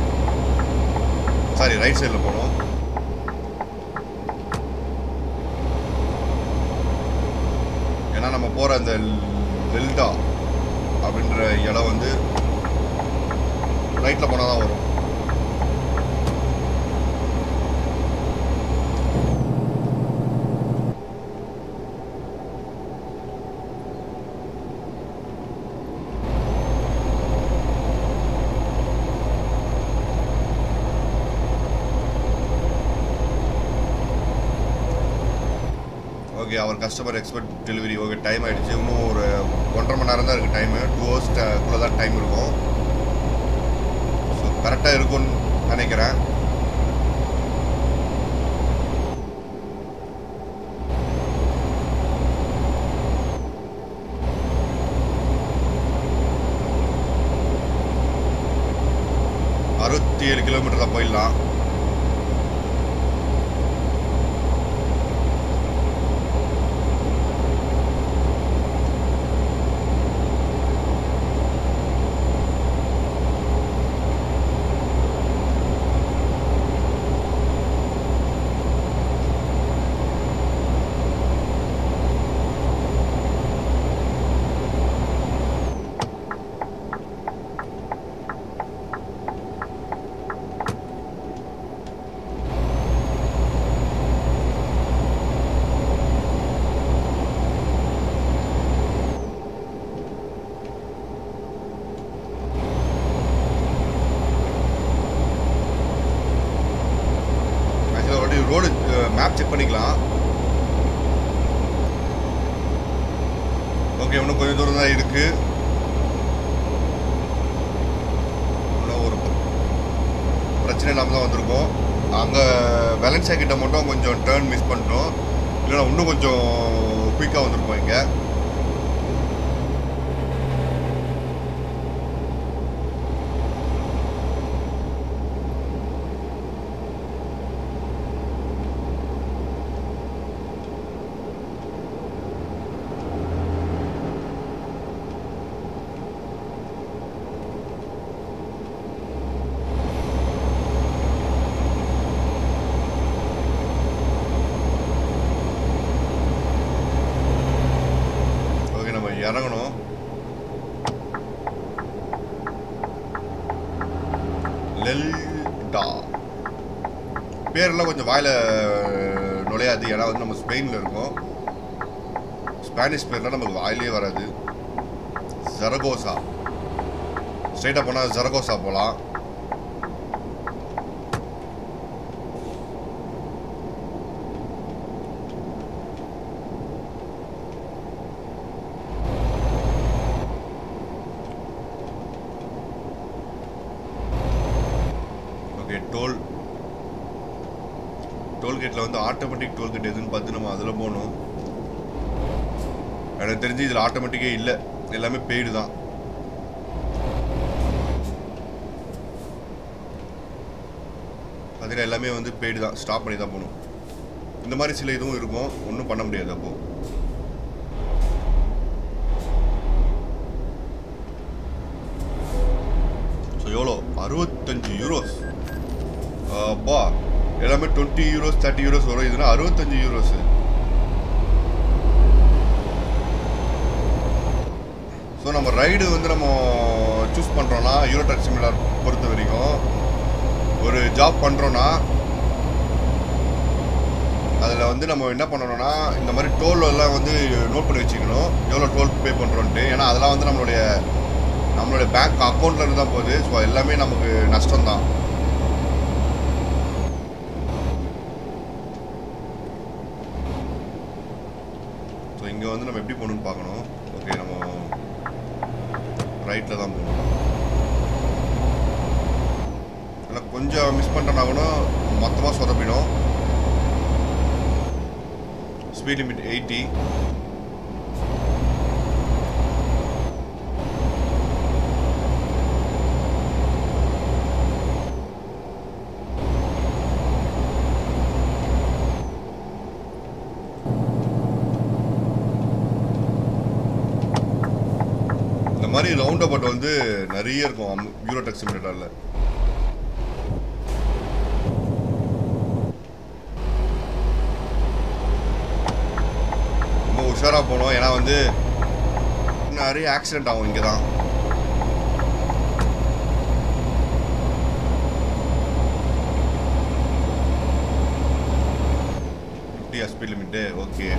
சாரி ரைட் சைடில் போகணும் ஏன்னா நம்ம போகிற அந்த டெல்டா அப்படின்ற இடம் வந்து ரைட்டில் போனால் தான் வரும் ஓகே அவர் customer expect delivery okay time ஆயிடுச்சு இன்னும் ஒரு ஒன்றரை மணி நேரம் தான் இருக்குது டைமு டூ ஹவர்ஸ்க்குள்ளே தான் டைம் இருக்கும் ஸோ கரெக்டாக இருக்கும்னு நினைக்கிறேன் அறுபத்தி ஏழு கிலோமீட்டரில் போயிடலாம் மேப் செக் பண்ணிக்கலாம் ஓகே இன்னும் கொஞ்சம் தூரம் தான் இருக்கு இன்னும் ஒரு ப- பிரச்சனை இல்லாமல் தான் வந்திருக்கோம் அங்கே வேலன்சியா கிட்ட மட்டும் கொஞ்சம் டேர்ன் மிஸ் பண்ணிட்டோம் இல்லைன்னா இன்னும் கொஞ்சம் குயிக்காக வந்திருப்போம் இங்கே ஓகே நம்ம இறங்கணும் லெல்டா பேரெல்லாம் கொஞ்சம் வாயில நுழையாது ஏன்னா வந்து நம்ம ஸ்பெயினில் இருக்கோம் ஸ்பானிஷ் பேர்லாம் நமக்கு வாயிலே வராது ஜரகோசா ஸ்ட்ரைட்டாக போனால் ஜரகோசா போகலாம் ஓகே டோல் டோல்கேட்டில் வந்து ஆட்டோமேட்டிக் டோல்கேட் எதுன்னு பார்த்து நம்ம அதில் போகணும் எனக்கு தெரிஞ்சு இதில் ஆட்டோமேட்டிக்கே இல்லை எல்லாமே பெய்டு தான் அதில் எல்லாமே வந்து பெய்டு தான் ஸ்டாப் பண்ணி தான் போகணும் இந்த மாதிரி சில இதுவும் இருக்கும் ஒன்றும் பண்ண முடியாது அப்போ ஸோ எவ்வளோ அறுபத்தஞ்சு யூரோஸ் அப்பா எல்லாமே டுவெண்ட்டி யூரோஸ் தேர்ட்டி யூரோஸ் வரும் இதுனா அறுபத்தஞ்சு யூரோஸ் ஸோ நம்ம ரைடு வந்து நம்ம சூஸ் பண்ணுறோன்னா யூரோ ட்ரக் சிமிலார் பொறுத்த வரைக்கும் ஒரு ஜாப் பண்ணுறோன்னா அதில் வந்து நம்ம என்ன பண்ணணும்னா இந்த மாதிரி டோல் எல்லாம் வந்து நோட் பண்ணி வச்சுக்கணும் எவ்வளோ டோல் பே பண்ணுறோன்ட்டு ஏன்னா அதெல்லாம் வந்து நம்மளுடைய நம்மளுடைய பேங்க் அக்கௌண்ட்ல இருந்து தான் போகுது ஸோ எல்லாமே நமக்கு நஷ்டம் தான் ஸோ இங்கே வந்து நம்ம எப்படி போகணும்னு பார்க்கணும் ஓகே நம்ம ரைட்டில் தான் போகணும் ஆனால் கொஞ்சம் மிஸ் பண்ணிட்டோம்னா கூட மொத்தமாக சொதப்பிடும் ஸ்பீட் லிமிட் எயிட்டி இந்த மாதிரி ரவுண்ட் அபவுட் வந்து நிறைய இருக்கும் யூரோ டெக் சிமுலேட்டரில் ரொம்ப உஷாராக போகணும் ஏன்னா வந்து நிறைய ஆக்சிடென்ட் ஆகும் இங்கே தான் fifty speed limit okay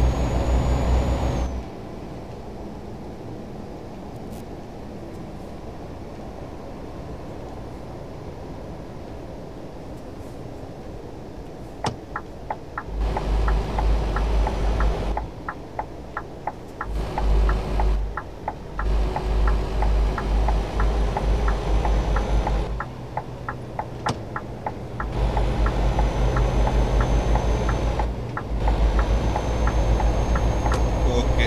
okay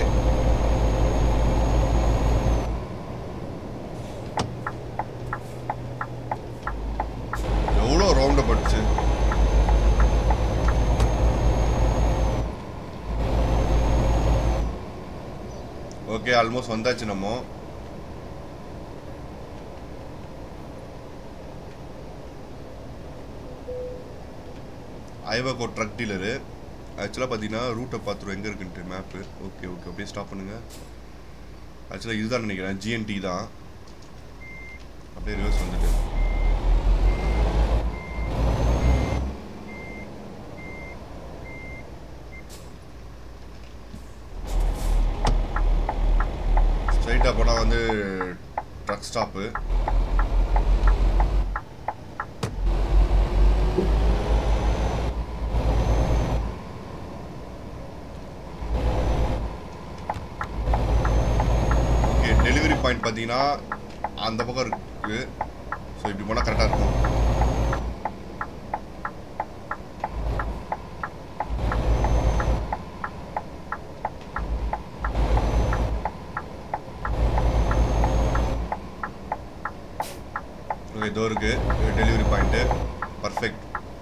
எவ்வளோ ரவுண்ட் பட்டுச்சு ஓகே ஆல்மோஸ்ட் வந்தாச்சு நம்ம ஐவகோ ட்ரக் டீலரு ஆக்சுவலாக பார்த்தீங்கன்னா ரூட்டை பார்த்துருவோம் எங்கே இருக்குன்ட்டு மேப்பு ஓகே ஓகே அப்படியே ஸ்டாப் பண்ணுங்கள் ஆக்சுவலாக இதுதான் நினைக்கிறேன் ஜிஎன்டி தான் அப்படியே ரிவர்ஸ் வந்துட்டு ஸ்ட்ரைட்டாக போனால் வந்து ட்ரக் ஸ்டாப்பு பார்த்தீங்கன்னா அந்த பக்கம் இருக்குது ஸோ இப்படி போனால் கரெக்டாக இருக்கும் ஓகே இதோ இருக்கு டெலிவரி பாயிண்ட்டு பர்ஃபெக்ட்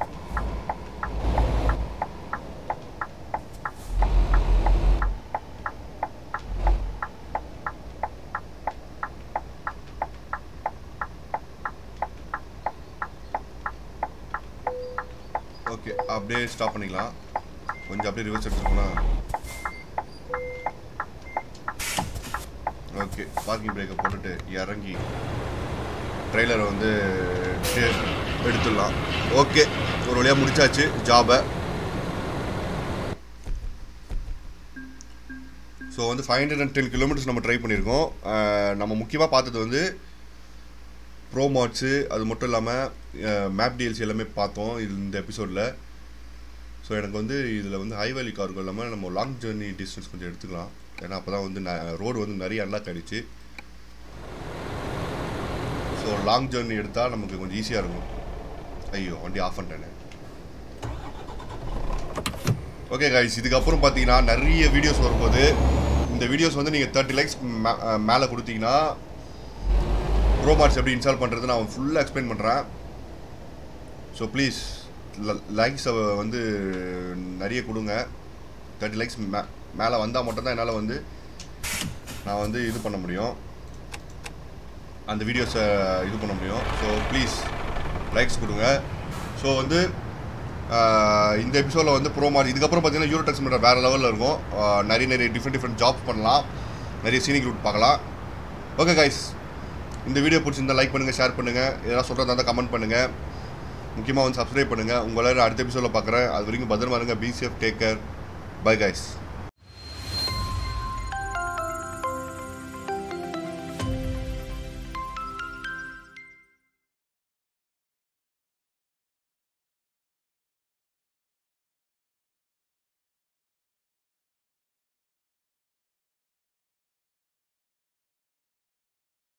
ஓகே அப்படியே ஸ்டாப் பண்ணிக்கலாம் கொஞ்சம் அப்படியே ரிவர்ஸ் எடுத்துக்கோனா ஓகே பார்க்கிங் பிரேக்கை போட்டுட்டு இறங்கி ட்ரெய்லரை வந்து டே- எடுத்துடலாம் ஓகே ஒரு வழியாக முடிச்சாச்சு ஜாபை ஸோ வந்து five hundred and ten kilometres நம்ம ட்ரை பண்ணியிருக்கோம் அஹ் நம்ம முக்கியமாக பார்த்தது வந்து ப்ரோ மாட்ஸு அது மட்டும் இல்லாமல் மேப் டிஎல்சி எல்லாமே பார்த்தோம் இது இந்த எபிசோடில் ஸோ எனக்கு வந்து இதில் வந்து ஹை வேலி கார்கள் இல்லாமல் நம்ம லாங் ஜேர்னி டிஸ்டன்ஸ் கொஞ்சம் எடுத்துக்கலாம் ஏன்னா அப்போ தான் வந்து ரோடு வந்து நிறைய அன்லாக் ஆகிடுச்சு ஸோ லாங் ஜேர்னி எடுத்தால் நமக்கு கொஞ்சம் ஈஸியாக இருக்கும் ஐயோ வண்டி ஆஃப் பண்ணிட்டேனே ஓகே கைஸ் இதுக்கப்புறம் பார்த்தீங்கன்னா நிறைய வீடியோஸ் வரும்போது இந்த வீடியோஸ் வந்து நீங்கள் தேர்ட்டி லைக்ஸ் மேலே கொடுத்தீங்கன்னா ப்ரோமார்ட்ஸ் எப்படி இன்ஸ்டால் பண்ணுறது நான் ஃபுல்லாக எக்ஸ்பிளைன் பண்ணுறேன் ஸோ ப்ளீஸ் லைக்ஸை வந்து நிறைய கொடுங்க தேர்ட்டி லைக்ஸ் மே மேலே வந்தால் மட்டும்தான் என்னால் வந்து நான் வந்து இது பண்ண முடியும் அந்த வீடியோஸை இது பண்ண முடியும் ஸோ ப்ளீஸ் லைக்ஸ் கொடுங்க ஸோ வந்து ஆஹ், இந்த எபிசோடில் வந்து ப்ரோமார் இதுக்கப்புறம் பார்த்தீங்கன்னா யூரோ டெக்ஸ் வேறு லெவலில் இருக்கும் ஆஹ், நிறைய நிறைய டிஃப்ரெண்ட் டிஃப்ரெண்ட் ஜாப்ஸ் பண்ணலாம் நிறைய சீனிக் ரூட் பார்க்கலாம் ஓகே கைஸ் இந்த வீடியோ பிடிச்சிருந்தா லைக் பண்ணுங்கள் ஷேர் பண்ணுங்கள் எதனா சொல்கிறதா இருந்தால் கமெண்ட் பண்ணுங்கள் முக்கியமாக வந்து சப்ஸ்கிரைப் பண்ணுங்கள் உங்களை அடுத்த எபிசோடில் பார்க்குறேன் அது வரைக்கும் பத்திரமா இருங்க PCF take care bye guys